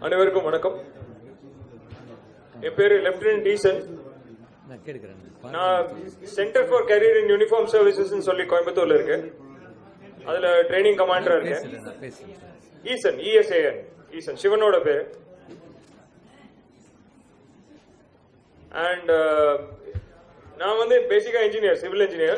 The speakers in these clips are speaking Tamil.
அனைவருக்கும் வணக்கம் என் பேரு லெப்டினன்ட் டீசன் நான் கேட்கிறேன் நான் centre for career in uniform services சொல்லி கோயம்புத்தூர்ல இருக்கு அதுல ட்ரைனிங் கமாண்டரா இருக்கேன் பேசுறேன் நான் பேசுறேன் ஈசன் இஎஸ்ஏஎன் ஈசன் சிவனோட பேர் அண்ட் நான் வந்து பேசிக்கா இன்ஜினியர் சிவில் இன்ஜினியர்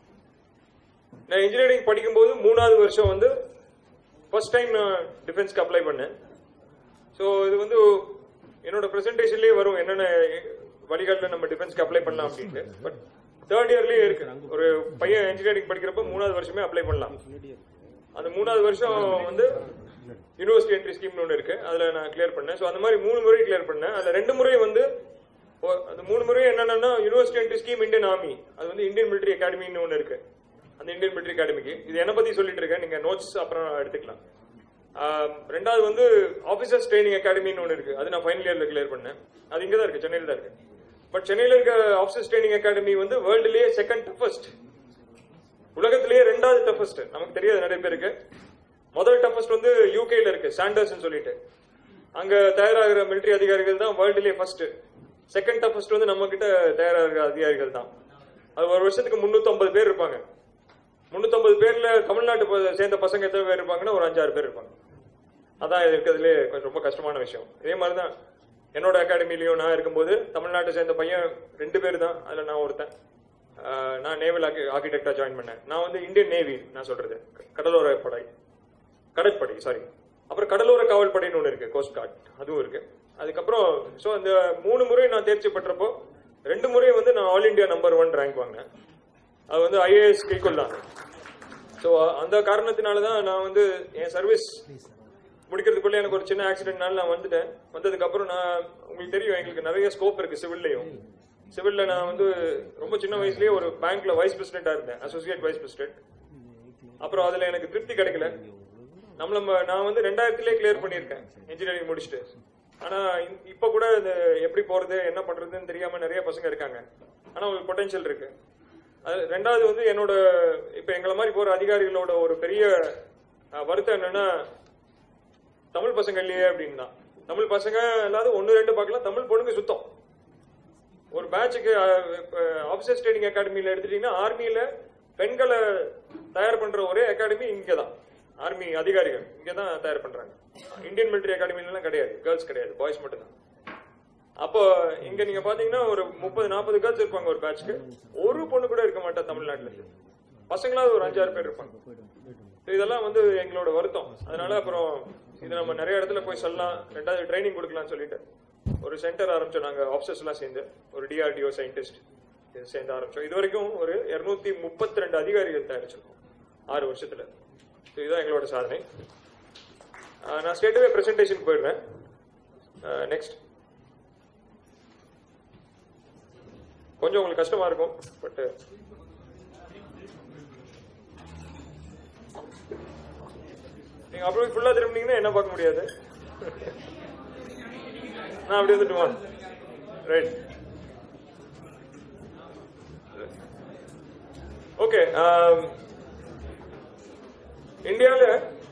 நான் இன்ஜினியரிங் படிக்கும்போது மூணாவது வருஷம் வந்து ஃபர்ஸ்ட் டைம் நான் டிஃபென்ஸ்க்கு அப்ளை பண்ணேன் ஸோ இது வந்து என்னோட ப்ரெசன்டேஷன்லேயே வரும் என்னென்ன வழிகாட்டில் நம்ம டிஃபென்ஸ்க்கு அப்ளை பண்ணலாம் அப்படின்ட்டு பட் தேர்ட் இயர்லேயே இருக்கு ஒரு பையன் இன்ஜினியரிங் படிக்கிறப்ப மூணாவது வருஷமே அப்ளை பண்ணலாம் அந்த மூணாவது வருஷம் வந்து யூனிவர்சிட்டி என்ட்ரி ஸ்கீம்னு ஒன்று இருக்கு அதில் நான் கிளியர் பண்ணேன் ஸோ அந்த மாதிரி மூணு முறை கிளியர் பண்ணேன் அதில் ரெண்டு முறை வந்து ஓ- அந்த மூணு முறை என்னன்னா university entry scheme Indian army அது வந்து இந்தியன் மிலிட்டரி அகாடமின்னு ஒன்று இருக்கு அந்த இந்தியன் மிலிட்டரி அகாடமிக்கு இது என்னை பத்தி சொல்லிட்டு இருக்கேன் நீங்க நோட்ஸ் அப்புறம் எடுத்துக்கலாம் ஆஹ் ரெண்டாவது வந்து ஆஃபீஸர்ஸ் ட்ரைனிங் அகாடமின்னு ஒன்று இருக்கு அது நான் ஃபைனல் இயர்ல கிளியர் பண்ணேன் அது இங்கே தான் இருக்கு சென்னையில் தான் இருக்கு பட் சென்னையில் இருக்க ஆஃபீஸர்ஸ் ட்ரைனிங் அகாடமி வந்து வேர்ல்டுலேயே செகண்ட் டஃபஸ்ட் உலகத்திலேயே ரெண்டாவது டஃபஸ்ட் நமக்கு தெரியாது நிறைய பேருக்கு முதல் டஃபஸ்ட் வந்து யூகேல இருக்கு சாண்டர்ஸ் சொல்லிட்டு அங்க தயாராகிற மிலிட்டரி அதிகாரிகள் தான் வேர்ல்டுலேயே ஃபர்ஸ்ட் செகண்ட் டஃபஸ்ட் வந்து நம்ம கிட்ட தயாராகிற அதிகாரிகள் தான் அது ஒரு வருஷத்துக்கு 350 பேர் இருப்பாங்க 350 பேர்ல தமிழ்நாட்டு ப- சேர்ந்த பசங்க எத்தனை பேர் இருப்பாங்கன்னா ஒரு அஞ்சாறு பேர் இருப்பாங்க அதான் இருக்கிறதுலே கொஞ்சம் ரொம்ப கஷ்டமான விஷயம் இதே மாதிரி தான் என்னோட அகாடமிலையும் நான் இருக்கும்போது தமிழ்நாட்டை சேர்ந்த பையன் ரெண்டு பேர் தான் அதுல நான் ஒருத்தன் ஆஹ் நான் நேவல் ஆர்கிடெக்டா ஜாயின் பண்ணேன் நான் வந்து இந்தியன் நேவி நான் சொல்றது க- கடலோர படை கடற்படை சாரி அப்புறம் கடலோர காவல் படைன்னு ஒன்று இருக்கு கோஸ்ட் கார்ட் அதுவும் இருக்கு அதுக்கப்புறம் ஸோ அந்த மூணு முறை நான் தேர்ச்சி பெற்றப்போ ரெண்டு முறை வந்து நான் all India number one rank வாங்கினேன் அது வந்து ஐஏஎஸ் ஈக்குவல் தான் ஸோ அந்த காரணத்தினால தான் நான் வந்து என் சர்வீஸ் முடிக்கிறதுக்குள்ள எனக்கு ஒரு சின்ன ஆக்சிடென்ட்னால நான் வந்துட்டேன் வந்ததுக்கு அப்புறம் நான் உங்களுக்கு தெரியும் எங்களுக்கு நிறைய ஸ்கோப் இருக்கு சிவில்லையும் சிவில்ல நான் வந்து ரொம்ப சின்ன வயசுலயே ஒரு பேங்க்ல வைஸ் பிரசிடென்டா இருந்தேன் அசோசியேட் வைஸ் பிரசிடென்ட் அப்புறம் அதுல எனக்கு திருப்தி கிடைக்கல நம்மள ம- நான் வந்து ரெண்டாயிரத்திலே கிளியர் பண்ணியிருக்கேன் இன்ஜினியரிங் முடிச்சுட்டு ஆனா இ- இப்ப கூட இந்த எப்படி போறது என்ன பண்றதுன்னு தெரியாம நிறைய பசங்க இருக்காங்க ஆனா ஒரு பொட்டன்ஷியல் இருக்கு அது ரெண்டாவது வந்து என்னோட இப்ப எங்களை மாதிரி போற அதிகாரிகளோட ஒரு பெரிய அஹ், வருத்தம் என்னன்னா தமிழ் பசங்க இல்லையே அப்படின்னா தமிழ் பசங்க இல்லாத ஒன்னு ரெண்டு பார்க்கலாம் தமிழ் பொண்ணுங்க சுத்தம் ஒரு பேட்சுக்கு ஆஃபீஸர்ஸ் ட்ரைனிங் அகாடமியில் எடுத்துட்டீங்கன்னா ஆர்மியில பெண்களை தயார் பண்ற ஒரே அகாடமி இங்கே தான் ஆர்மி அதிகாரிகள் இங்கே தான் தயார் பண்றாங்க இந்தியன் மிலிட்டரி அகாடமிலாம் கிடையாது கேர்ள்ஸ் கிடையாது பாய்ஸ் மட்டும்தான் அப்போ இங்க நீங்க பாத்தீங்கன்னா ஒரு முப்பது நாற்பது கேர்ள்ஸ் இருப்பாங்க ஒரு பேட்ச்க்கு ஒரு பொண்ணு கூட இருக்க மாட்டா தமிழ்நாட்டுல பசங்களாவது ஒரு அஞ்சாறு பேர் இருப்பாங்க So இதெல்லாம் வந்து எங்களோட வருத்தம் அதனால அப்புறம் இது நம்ம நிறைய இடத்துல போய் சொல்லலாம் ரெண்டாவது ட்ரைனிங் கொடுக்கலாம்னு சொல்லிட்டு ஒரு சென்டர் ஆரம்பிச்சோம் நாங்க ஆஃபீஸர்ஸ் எல்லாம் சேர்ந்து ஒரு டிஆர்டிஓ சயின்டிஸ்ட் சேர்ந்து ஆரம்பிச்சோம் இது வரைக்கும் ஒரு இருநூத்தி முப்பத்தி ரெண்டு அதிகாரிகள் தயாரிச்சிருக்கோம் ஆறு வருஷத்துல So இதுதான் எங்களோட சாதனை ஆஹ் நான் ஸ்டேட்டவே பிரசன்டேஷன் போயிடுறேன் நெக்ஸ்ட் கொஞ்சம் உங்களுக்கு கஷ்டமா இருக்கும் பட் நீங்க அப்படியே ஃபுல்லா திரும்பினீங்கன்னா என்ன பார்க்க முடியாது நான் அப்படியே வந்துட்டுமா ரைட் ஓகே இந்தியாவில்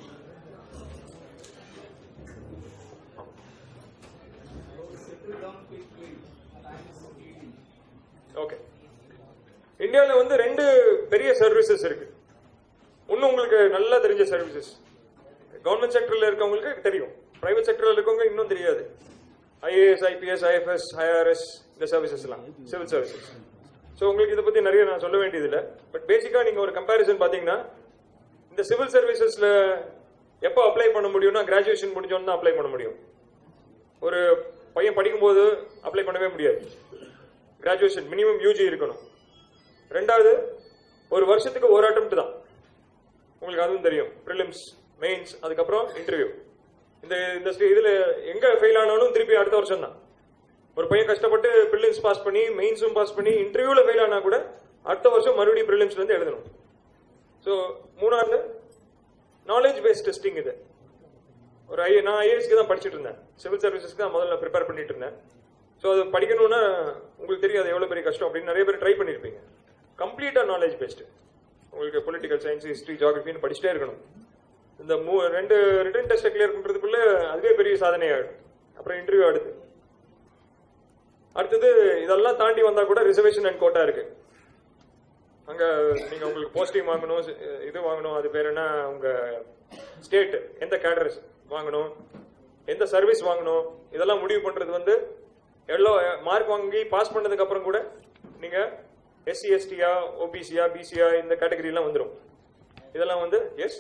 ஓகே இந்தியாவில் வந்து ரெண்டு பெரிய சர்வீசஸ் இருக்கு ஒன்று உங்களுக்கு நல்லா தெரிஞ்ச சர்வீசஸ் கவர்மெண்ட் செக்டர்ல இருக்கவங்களுக்கு தெரியும் பிரைவேட் செக்டர்ல இருக்கவங்க இன்னும் தெரியாது ஐஏஎஸ் ஐபிஎஸ் ஐஎஃப்எஸ் ஐஆர்எஸ் இந்த சர்வீசஸ் எல்லாம் சிவில் சர்வீசஸ் ஸோ உங்களுக்கு இதை பத்தி நிறைய நான் சொல்ல வேண்டியதில்லை பட் பேசிக்கா நீங்க ஒரு கம்பேரிசன் பாத்தீங்கன்னா இந்த சிவில் சர்வீசஸ்ல எப்போ அப்ளை பண்ண முடியும்னா கிராஜுவேஷன் முடிஞ்சோன்னு தான் அப்ளை பண்ண முடியும் ஒரு பையன் படிக்கும்போது அப்ளை பண்ணவே முடியாது கிராஜுவேஷன் மினிமம் யூஜி இருக்கணும் ரெண்டாவது ஒரு வருஷத்துக்கு ஒரு அட்டம்ப்ட் தான் உங்களுக்கு அதுவும் தெரியும் ப்ரிலிம்ஸ் மெயின்ஸ் அதுக்கப்புறம் இன்டர்வியூ இந்த இந்த ஸ்டே- இதுல எங்க ஃபெயில் ஆனாலும் திருப்பி அடுத்த வருஷம் தான் ஒரு பையன் கஷ்டப்பட்டு ப்ரிலிம்ஸ் பாஸ் பண்ணி மெயின்ஸும் பாஸ் பண்ணி இன்டர்வியூல ஃபெயில் ஆனா கூட அடுத்த வருஷம் மறுபடியும் ப்ரிலிம்ஸ்ல இருந்து எழுதணும் ஸோ மூணாவது நாலேஜ் பேஸ்ட் டெஸ்டிங் இது ஒரு ஐ நான் ஐஏஎஸ்க்கு தான் படிச்சுட்டு இருந்தேன் சிவில் சர்வீசஸ்க்கு தான் முதல்ல ப்ரிப்பேர் பண்ணிட்டு இருந்தேன் ஸோ அது படிக்கணும்னா உங்களுக்கு தெரியும் அது எவ்வளோ பெரிய கஷ்டம் அப்படின்னு நிறைய பேர் ட்ரை பண்ணியிருப்பீங்க கம்ப்ளீட்டாக நாலேஜ் பேஸ்டு உங்களுக்கு பொலிட்டிக்கல் சயின்ஸ் ஹிஸ்ட்ரி ஜியாகிரபின்னு படிச்சுட்டே இருக்கணும் இந்த மூ ரெண்டு ரிட்டன் டெஸ்ட்டை கிளியர் பண்ணுறதுக்குள்ள அதுவே பெரிய மிகப்பெரிய சாதனை ஆயிடும் அப்புறம் இன்டர்வியூ அடுத்து அடுத்தது இதெல்லாம் தாண்டி வந்தா கூட ரிசர்வேஷன் அண்ட் கோட்டா இருக்கு அங்க நீங்க உங்களுக்கு போஸ்டிங் வாங்கணும் இது வாங்கணும் அது பேர் என்ன உங்க ஸ்டேட் எந்த கேடர் வாங்கணும் எந்த சர்வீஸ் வாங்கணும் இதெல்லாம் முடிவு பண்றது வந்து எவ்வளோ மார்க் வாங்கி பாஸ் பண்ணதுக்கு அப்புறம் கூட நீங்க எஸ்சி எஸ்டியா ஓபிசியா பிசியா இந்த கேட்டகரி எல்லாம் வந்துடும் இதெல்லாம் வந்து எஸ்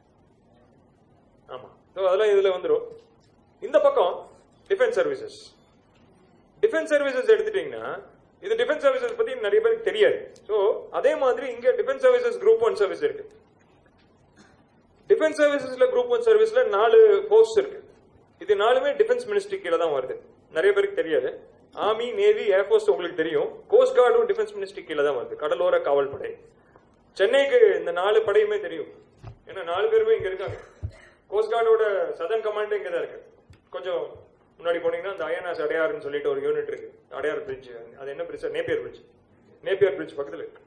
ஆமா ஸோ அதெல்லாம் இதுல வந்துடும் இந்த பக்கம் டிஃபென்ஸ் சர்வீசஸ் டிஃபென்ஸ் சர்வீசஸ் எடுத்துட்டீங்கன்னா இது டிஃபென்ஸ் சர்வீசஸ் பத்தி நிறைய பேருக்கு தெரியாது ஸோ அதே மாதிரி இங்க defence services group one service இருக்கு டிஃபென்ஸ் சர்வீசஸ்ல குரூப் ஒன் சர்வீஸ்ல நாலு போஸ்ட் இருக்கு இது நாலுமே டிஃபென்ஸ் மினிஸ்ட்ரி கீழே தான் வருது நிறைய பேருக்கு தெரியாது ஆர்மி நேவி ஏர்ஃபோர்ஸ் உங்களுக்கு தெரியும் கோஸ்ட் கார்டும் டிஃபென்ஸ் மினிஸ்ட்ரி கீழே தான் வருது கடலோர காவல் படை சென்னைக்கு இந்த நாலு படையுமே தெரியும் ஏன்னா நாலு பேருமே இங்க இருக்காங்க கோஸ்ட் கார்டோட சதன் கமாண்ட் இங்க தான் இருக்கு கொஞ்சம் முன்னாடி போனீங்கன்னா அந்த ஐஎன்எஸ் அடையாறுன்னு சொல்லிட்டு ஒரு யூனிட் இருக்கு அடையார் பிரிட்ஜ் அது என்ன bridge Napier bridge Napier bridge பக்கத்துல இருக்கு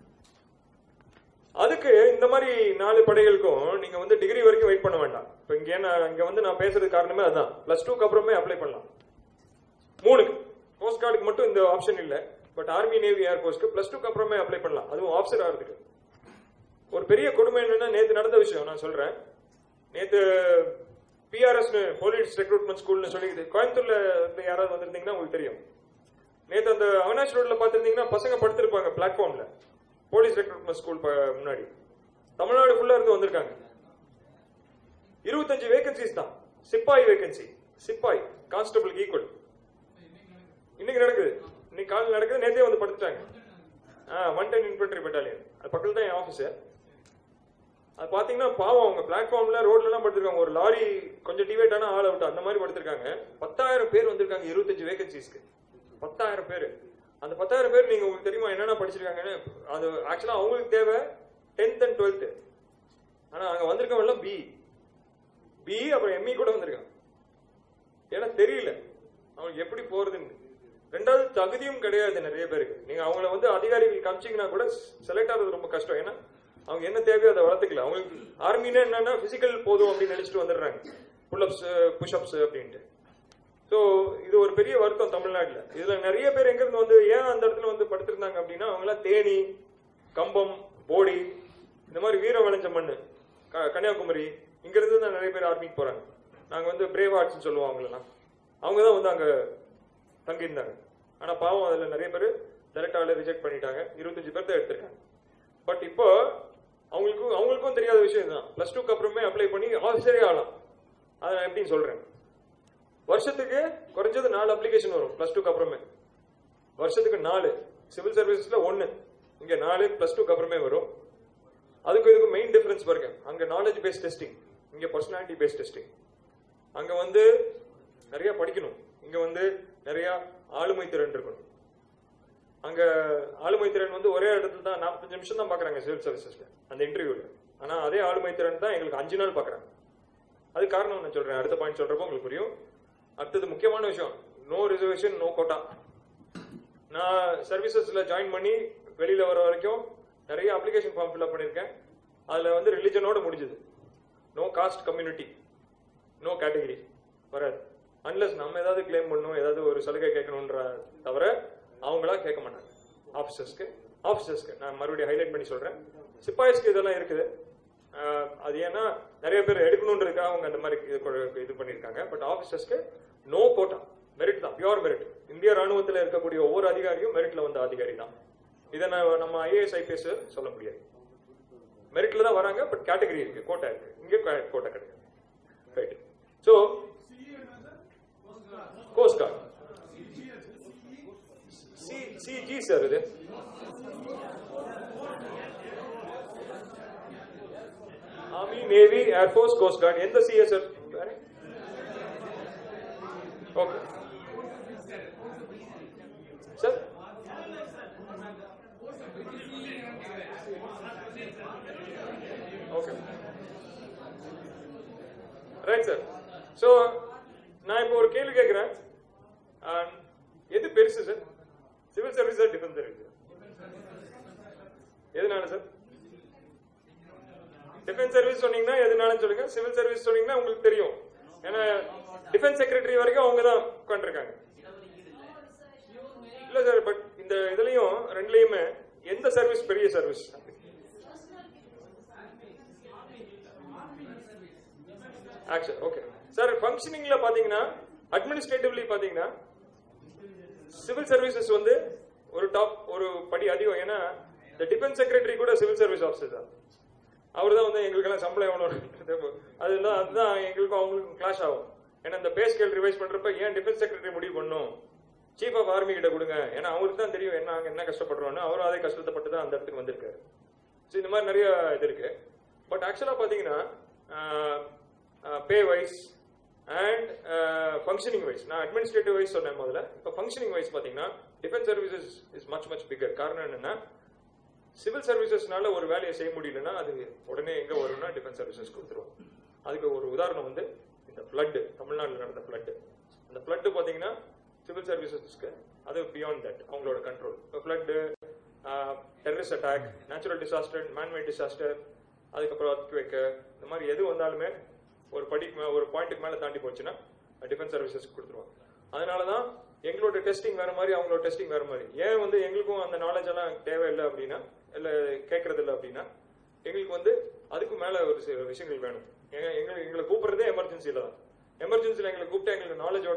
அதுக்கு இந்த மாதிரி நாலு படைகளுக்கும் நீங்க வந்து டிகிரி வரைக்கும் வெயிட் பண்ண வேண்டாம் இப்போ இங்க என்ன இங்க வந்து நான் பேசுறது காரணமே அதுதான் பிளஸ் டூக்கு அப்புறமே அப்ளை பண்ணலாம் மூணுக்கு கோஸ்ட் கார்டுக்கு மட்டும் இந்த ஆப்ஷன் இல்ல பட் ஆர்மி நேவி ஏர் போர்ஸ்க்கு பிளஸ் டூக்கு அப்புறமே அப்ளை பண்ணலாம் அதுவும் ஆப்ஷன் ஆகிறதுக்கு ஒரு பெரிய கொடுமை என்னன்னா நேத்து நடந்த விஷயம் நான் சொல்றேன் நேத்து பிஆர்எஸ் போலீஸ் ரெக்ரூட்மெண்ட் ஸ்கூல்னு சொல்லி கோயம்புத்தூர்ல இருந்து யாராவது வந்திருந்தீங்கன்னா உங்களுக்கு தெரியும் நேத்து அந்த அவினாஷ் ரோட்ல பாத்திருந்தீங்கன்னா பசங்க படுத்திருப்பாங்க பிளாட்ஃபார்ம்ல போலீஸ் ரெக்ரூட்மெண்ட் ஸ்கூல் முன்னாடி தமிழ்நாடு ஃபுல்லா இருந்து வந்திருக்காங்க இருபத்தஞ்சு வேகன்சிஸ் தான் சிப்பாய் வேகன்சி சிப்பாய் கான்ஸ்டபிள் ஈக்குவல் இன்னைக்கு நடக்குது இன்னைக்கு காலையில் நடக்குது நேத்தே வந்து படுத்துட்டாங்க ஒன் டென் இன்ஃபென்ட்ரி பெட்டாலியன் அது பக்கத்துல தான் என் ஆஃபீஸ் அது பாத்தீங்கன்னா பாவம் அவங்க பிளாட்ஃபார்ம்ல ரோட்ல எல்லாம் படுத்திருக்காங்க ஒரு லாரி கொஞ்சம் டிவேட் ஆனா ஆள் அவுட் அந்த மாதிரி படுத்திருக்காங்க பத்தாயிரம் பேர் வந்திருக்காங்க இருபத்தஞ்சு வேகன்சிஸ்க்கு பத்தாயிரம் பேர் அந்த பத்தாயிரம் பேர் நீங்க உங்களுக்கு தெரியுமா என்னென்ன படிச்சிருக்காங்கன்னு அது ஆக்சுவலா அவங்களுக்கு தேவை டென்த் அண்ட் டுவெல்த் ஆனா அங்க வந்திருக்கவங்க எல்லாம் பி பி அப்புறம் எம்இ கூட வந்திருக்காங்க ஏன்னா தெரியல அவங்களுக்கு எப்படி போறதுன்னு ரெண்டாவது தகுதியும் கிடையாது நிறைய பேருக்கு நீங்க அவங்கள வந்து அதிகாரிகள் காமிச்சீங்கன்னா கூட செலக்ட் ஆகிறது ரொம்ப கஷ்டம் ஏன்னா அவங்க என்ன தேவையோ அதை வளர்த்துக்கல அவங்களுக்கு ஆர்மினா என்னன்னா பிசிக்கல் போதும் அப்படின்னு நினைச்சிட்டு வந்துடுறாங்க புல்அப்ஸ் புஷ்அப்ஸ் அப்படின்ட்டு ஸோ இது ஒரு பெரிய வருத்தம் தமிழ்நாட்டில் இதுல நிறைய பேர் எங்க இருந்து வந்து ஏன் அந்த இடத்துல வந்து படுத்திருந்தாங்க அப்படின்னா அவங்களாம் தேனி கம்பம் போடி இந்த மாதிரி வீர விளைஞ்ச மண்ணு க- கன்னியாகுமரி இங்க இருந்து தான் நிறைய பேர் ஆர்மிக்கு போறாங்க நாங்க வந்து பிரேவ் ஆர்ட்ஸ் சொல்லுவோம் அவங்களெல்லாம் அவங்க தான் வந்து அங்க தங்கியிருந்தாங்க ஆனா பாவம் அதுல நிறைய பேர் செலக்ட் ஆகல ரிஜெக்ட் பண்ணிட்டாங்க இருபத்தஞ்சு பேர் தான் எடுத்திருக்காங்க பட் இப்போ அவங்களுக்கும் அவங்களுக்கும் தெரியாத விஷயம் தான் பிளஸ் டூக்கு அப்புறமே அப்ளை பண்ணி ஆஃபீஸரே ஆகலாம் அதை நான் எப்படின்னு சொல்றேன் வருஷத்துக்கு குறைஞ்சது நாலு அப்ளிகேஷன் வரும் பிளஸ் டூக்கு அப்புறமே வருஷத்துக்கு நாலு சிவில் சர்வீசஸ்ல ஒன்னு இங்க நாலு பிளஸ் டூக்கு அப்புறமே வரும் அதுக்கு இதுக்கு மெயின் டிஃபரன்ஸ் பாருங்க அங்க நாலேஜ் பேஸ்ட் டெஸ்டிங் இங்க பர்சனாலிட்டி பேஸ்ட் டெஸ்டிங் அங்க வந்து நிறைய படிக்கணும் இங்க வந்து நிறைய ஆளுமை திறன் இருக்கணும் அங்க ஆளுமை திறன் வந்து ஒரே இடத்துல தான் நாற்பத்தஞ்சு நிமிஷம் தான் பாக்குறாங்க சிவில் சர்வீசஸ்ல அந்த இன்டர்வியூல ஆனா அதே ஆளுமை திறன் தான் எங்களுக்கு அஞ்சு நாள் பாக்குறாங்க அது காரணம் நான் சொல்றேன் அடுத்த பாயிண்ட் சொல்றப்போ உங்களுக்கு புரியும் அடுத்தது முக்கியமான விஷயம் நோ ரிசர்வேஷன் நோ கோட்டா நான் சர்வீசஸ்ல ஜாயின் பண்ணி வெளியில வர வரைக்கும் நிறைய அப்ளிகேஷன் ஃபார்ம் ஃபில்அப் பண்ணியிருக்கேன் அதுல வந்து ரிலிஜனோட முடிஞ்சது no caste community no category வராது அன்லஸ் நம்ம ஏதாவது கிளைம் பண்ணணும் ஏதாவது ஒரு சலுகை கேட்கணுன்ற தவிர அவங்களா கேட்க மாட்டாங்க ஆஃபீஸர்ஸ்க்கு ஆஃபீஸர்ஸ்க்கு நான் மறுபடியும் ஹைலைட் பண்ணி சொல்றேன் சிப்பாய்ஸ்க்கு இதெல்லாம் இருக்குது ஆஹ் அது ஏன்னா நிறைய பேர் எடுக்கணுன்றதுக்காக அவங்க அந்த மாதிரி இது கொ- இது பண்ணியிருக்காங்க பட் ஆஃபீஸர்ஸ்க்கு நோ கோட்டா மெரிட் தான் பியூர் மெரிட் இந்திய ராணுவத்தில் இருக்கக்கூடிய ஒவ்வொரு அதிகாரியும் மெரிட்ல வந்த அதிகாரி தான் இதை நான் நம்ம ஐஏஎஸ் ஐபிஎஸ் சொல்ல முடியாது மெரிட்ல தான் வராங்க பட் கேட்டகரி இருக்கு கோட்டா இருக்கு இங்கே கோட்டா கிடையாது right so coast guard C CG sir இது army navy air force coast guard எந்த CA sir okay sir okay right sir so நான் இப்போ ஒரு கேள்வி கேட்குறேன் எது பெருசு sir civil service defence service எதனால சார் டிஃபென்ஸ் சர்வீஸ் சொன்னீங்கன்னா எதனால சொல்லுங்க சிவில் சர்வீஸ் சொன்னீங்கன்னா உங்களுக்கு தெரியும் ஏன்னா டிஃபென்ஸ் செக்ரட்டரி வரைக்கும் அவங்க தான் உட்காந்துருக்காங்க இல்ல சார் பட் இந்த இதுலயும் ரெண்டுலயுமே எந்த சர்வீஸ் பெரிய சர்வீஸ் ஆக்சுவல் ஓகே சார் ஃபங்க்ஷனிங்ல பாத்தீங்கன்னா அட்மினிஸ்ட்ரேட்டிவ்லி பாத்தீங்கன்னா சிவில் சர்வீசஸ் வந்து ஒரு டாப் ஒரு படி அதிகம் ஏன்னா இந்த டிஃபென்ஸ் செக்ரட்டரி கூட சிவில் சர்வீஸ் ஆஃபீஸர் தான் அவர் தான் வந்து எங்களுக்கெல்லாம் சம்பளம் எவ்வளோ அதுதான் அதுதான் எங்களுக்கும் அவங்களுக்கும் கிளாஷ் ஆகும் ஏன்னா இந்த பே ஸ்கேல் ரிவைஸ் பண்றப்ப ஏன் டிஃபென்ஸ் செக்ரட்டரி முடிவு பண்ணும் சீஃப் ஆஃப் ஆர்மி கிட்ட கொடுங்க ஏன்னா அவருக்கு தான் தெரியும் என்ன நாங்க என்ன கஷ்டப்படுறோம்னு அவரும் அதே கஷ்டப்பட்டு தான் அந்த இடத்துக்கு வந்திருக்காரு ஸோ இந்த மாதிரி நிறைய இது இருக்கு பட் ஆக்சுவலாக பார்த்தீங்கன்னா pay wise and functioning wise நான் அட்மினிஸ்ட்ரேட்டிவ் வைஸ் சொன்னேன் முதல்ல இப்போ ஃபங்க்ஷனிங் வைஸ் பார்த்தீங்கன்னா defence services is much much bigger காரணம் என்னன்னா சிவில் சர்வீசஸ்னால ஒரு வேலையை செய்ய முடியலன்னா அது உடனே எங்க வரும்னா டிஃபென்ஸ் சர்வீசஸ் கொடுத்துருவோம் அதுக்கு ஒரு உதாரணம் வந்து இந்த ஃப்ளட் தமிழ்நாட்டில் நடந்த ஃப்ளட் அந்த ஃப்ளட் பார்த்தீங்கன்னா சிவில் சர்வீசஸ்க்கு அது பியாண்ட் தட் அவங்களோட கண்ட்ரோல் இப்போ flood terrorist attack natural disaster manmade disaster அதுக்கப்புறம் earthquake இந்த மாதிரி எது வந்தாலுமே ஒரு படிக்கு மே ஒரு பாயிண்ட்டுக்கு மேலே தாண்டி போச்சுன்னா டிஃபென்ஸ் சர்வீசஸ் கொடுத்துருவாங்க அதனால தான் எங்களோட டெஸ்டிங் வேற மாதிரி அவங்களோட டெஸ்டிங் வேற மாதிரி ஏன் வந்து எங்களுக்கும் அந்த நாலேஜ் எல்லாம் தேவையில்லை அப்படின்னா இல்லை கேட்கறது இல்லை அப்படின்னா எங்களுக்கு வந்து அதுக்கு மேல ஒரு சில விஷயங்கள் வேணும் எங்க- எங்களுக்கு எங்களை கூப்பிடுறதே எமர்ஜென்சியில தான் எமர்ஜென்சியில் எங்களை கூப்பிட்டு எங்களுக்கு நாலேஜோட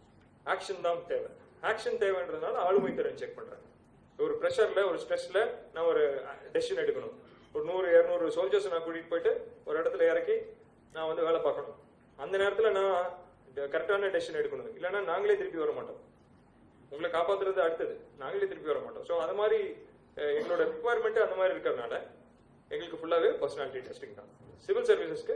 ஆக்ஷன் தான் தேவை ஆக்ஷன் தேவைன்றதுனால ஆளுமை திறன் செக் பண்றாங்க ஒரு ப்ரெஷர்ல ஒரு ஸ்ட்ரெஸ்ல நான் ஒரு டெசிஷன் எடுக்கணும் ஒரு நூறு இருநூறு சோல்ஜர்ஸ் நான் கூட்டிட்டு போயிட்டு ஒரு இடத்துல இறக்கி நான் வந்து வேலை பார்க்கணும் அந்த நேரத்துல நான் கரெக்டான டெசிஷன் எடுக்கணும் இல்லைன்னா நாங்களே திருப்பி வர மாட்டோம் உங்களை காப்பாத்துறது அடுத்தது நாங்களே திருப்பி வர மாட்டோம் ஸோ அது மாதிரி அஹ், எங்களோட ரிக்குவயர்மெண்ட் அந்த மாதிரி இருக்கிறதுனால எங்களுக்கு ஃபுல்லாவே பர்சனாலிட்டி டெஸ்டிங் தான் சிவில் சர்வீசஸ்க்கு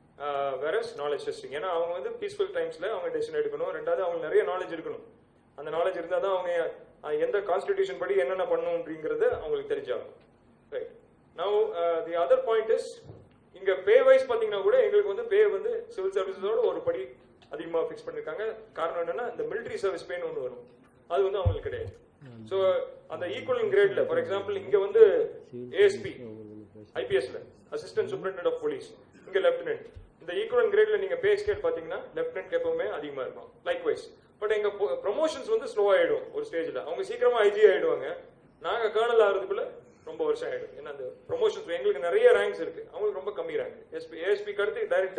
வேற நாலேஜ் டெஸ்டிங் ஏன்னா அவங்க வந்து பீஸ்ஃபுல் டைம்ஸ்ல அவங்க டெசிஷன் எடுக்கணும் ரெண்டாவது அவங்க நிறைய நாலேஜ் இருக்கணும் அந்த நாலேஜ் இருந்தால் தான் அவங்க அஹ், எந்த கான்ஸ்டிடியூஷன் படி என்னென்ன பண்ணணும் அப்படிங்கறது அவங்களுக்கு தெரிஞ்சாகும் right now the other point is இங்க பே வைஸ் பாத்தீங்கன்னா கூட எங்களுக்கு வந்து பே வந்து சிவில் சர்வீசஸோட ஒரு படி அதிகமா ஃபிக்ஸ் பண்ணிருக்காங்க காரணம் என்னன்னா இந்த military சர்வீஸ் பேன்னு ஒன்று வரும் அது வந்து அவங்களுக்கு கிடையாது ஸோ அந்த ஈக்குவல் கிரேட்ல ஃபார் எக்ஸாம்பிள் இங்க வந்து ஏஎஸ்பி ஐபிஎஸ்ல அசிஸ்டன்ட் சூப்பரண்ட் ஆஃப் போலீஸ் இங்க லெப்டினன்ட் இந்த ஈக்குவல் கிரேட்ல நீங்க பே ஸ்கேல் பாத்தீங்கன்னா லெப்டினன்ட் எப்பவுமே அதிகமா இருக்கும் லைக் வைஸ் பட் எங்க ப்ரொமோஷன்ஸ் வந்து ஸ்லோ ஆயிடும் ஒரு ஸ்டேஜ்ல அவங்க சீக்கிரமா ஐஜி ஆயிடுவாங்க நாங்க கேர்னல் ஆகிறதுக்குள்ள ரொம்ப வருஷம் ஆயிடும் ஏன்னா அந்த ப்ரொமோஷன்ஸ் எங்களுக்கு நிறைய ரேங்க்ஸ் இருக்கு அவங்களுக்கு ரொம்ப கம்மி ரேங்க் எஸ்பி ஏஎஸ்பி அடுத்து டைரக்ட்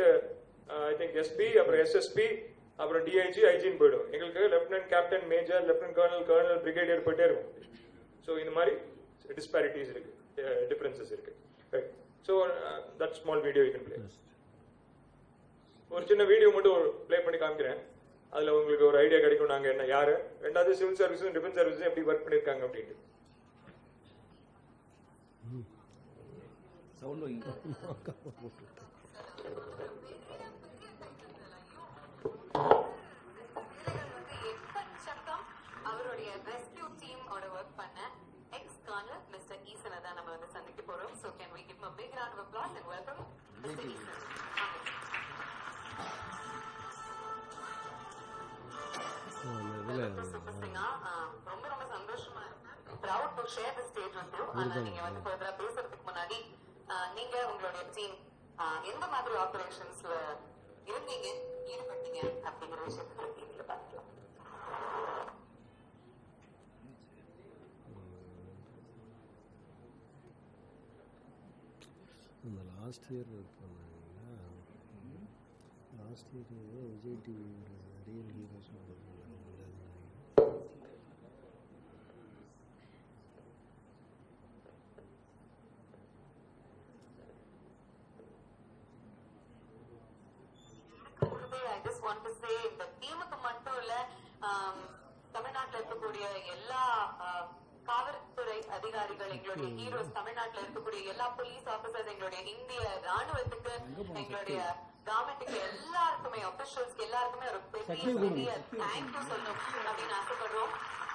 ஐ திங்க் எஸ்பி அப்புறம் எஸ்எஸ்பி அப்புறம் டிஐஜி ஐஜின்னு போயிடும் எங்களுக்கு lieutenant captain major lieutenant colonel colonel brigadier போயிட்டே இருக்கும் ஸோ இந்த மாதிரி டிஸ்பாரிட்டிஸ் இருக்கு டிஃபரன்சஸ் இருக்கு so that small video you can play ஒரு சின்ன வீடியோ மட்டும் ப்ளே பண்ணி காமிக்கிறேன் அதுல உங்களுக்கு ஒரு ஐடியா கிடைக்கும் நாங்க என்ன யாரு ரெண்டாவது சிவில் சர்வீஸும் டிஃபென்ஸ் சர்வீஸும் எப்படி ஒர்க் பண்ணிருக்காங்க அப்படின்ட்டு சவுண்ட் வைங்க எக்கச்சக்கம் அவருடைய ரெஸ்கியூ டீமோட ஒர்க் பண்ண எக்ஸ் கார்னர் மிஸ்டர் ஈசனை தான் நம்ம வந்து சந்திக்க போறோம் so can we give a big round of applause and welcome mister Eesan super சிங்கா ரொம்ப ரொம்ப சந்தோஷமா proud to share the stage with you ஆனா நீங்க வந்து ஃபர்தரா பேசுறதுக்கு முன்னாடி ஆஹ், நீங்க உங்களுடைய டீம் எந்த மாதிரி ஆபரேஷன்ஸ்ல இருந்தீங்க ஈடுபட்டீங்க அப்படிங்கிற விஷயத்தை பத்தி நீங்க பார்க்கலாம் இந்த லாஸ்ட் இயர் பண்ணாங்க லாஸ்ட் இயர் விஜய் டிவி ஒரு real heroes I just want to say இந்த டீமுக்கு மட்டும் இல்ல ஆம், தமிழ்நாட்டுல இருக்கக்கூடிய எல்லா ஆ, காவல்துறை அதிகாரிகள் எங்களுடைய ஹீரோஸ் தமிழ்நாட்டுல இருக்கக்கூடிய எல்லா போலீஸ் ஆபீசர்ஸ் எங்களுடைய இந்திய ராணுவத்துக்கு எங்களுடைய கவர்மெண்ட்டுக்கு எல்லாருக்குமே அபிஷியல்ஸ்க்கு எல்லாருக்குமே ஒரு பெரிய பெரிய தேங்க்யூ சொல்லணும் அப்படின்னு ஆசைப்படுறோம்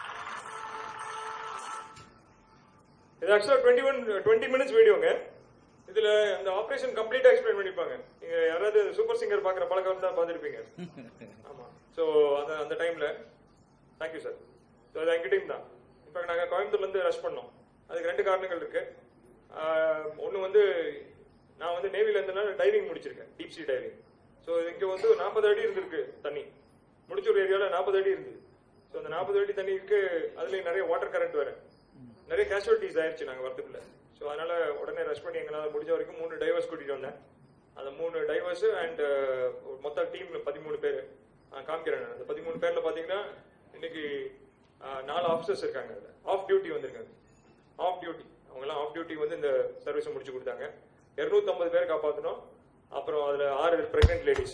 இது ஆக்சுவலா டுவெண்ட்டி ஒன் டுவெண்ட்டி மினிட்ஸ் வீடியோங்க இதுல அந்த ஆபரேஷன் கம்ப்ளீட்டா எக்ஸ்பிளைன் பண்ணிருப்பாங்க நீங்க யாராவது சூப்பர் சிங்கர் பாக்குற பழக்கம் இருந்தா பாத்திருப்பீங்க ஆமா சோ அந்த அந்த டைம்ல தேங்க்யூ சார் ஸோ அது எங்க டீம் தான் இப்போ நாங்க கோயம்புத்தூர்ல இருந்து ரஷ் பண்ணோம் அதுக்கு ரெண்டு காரணங்கள் இருக்கு ஒன்னு வந்து நான் வந்து நேவில இருந்தனால டைவிங் முடிச்சிருக்கேன் டீப் சி டைவிங் ஸோ இங்க வந்து நாற்பது அடி இருந்திருக்கு தண்ணி முடிச்சூர் ஏரியாவில் நாற்பது அடி இருந்தது ஸோ அந்த நாற்பது அடி தண்ணி இருக்கு அதுலயும் நிறைய வாட்டர் கரண்ட் வேற நிறைய கேஷுவலிட்டிஸ் ஆயிருச்சு நாங்க வரதுக்குள்ள ஸோ அதனால உடனே ரஷ் பண்ணி எங்களால் முடிஞ்ச வரைக்கும் மூணு டைவர்ஸ் கூட்டிட்டு வந்தேன் அந்த மூணு டைவர்ஸ் அண்ட் மொத்த டீம் பதிமூணு பேர் காமிக்கிறேன் நான். அந்த பதிமூணு பேர்ல பாத்தீங்கன்னா இன்னைக்கு அஹ், நாலு ஆஃபீஸர்ஸ் இருக்காங்க ஆஃப் டியூட்டி வந்திருக்காங்க ஆஃப் டியூட்டி அவங்கெல்லாம் ஆஃப் டியூட்டி வந்து இந்த சர்வீஸ் முடிச்சு கொடுத்தாங்க 250 பேர் காப்பாத்தணும் அப்புறம் அதுல ஆறு பிரெக்னென்ட் லேடிஸ்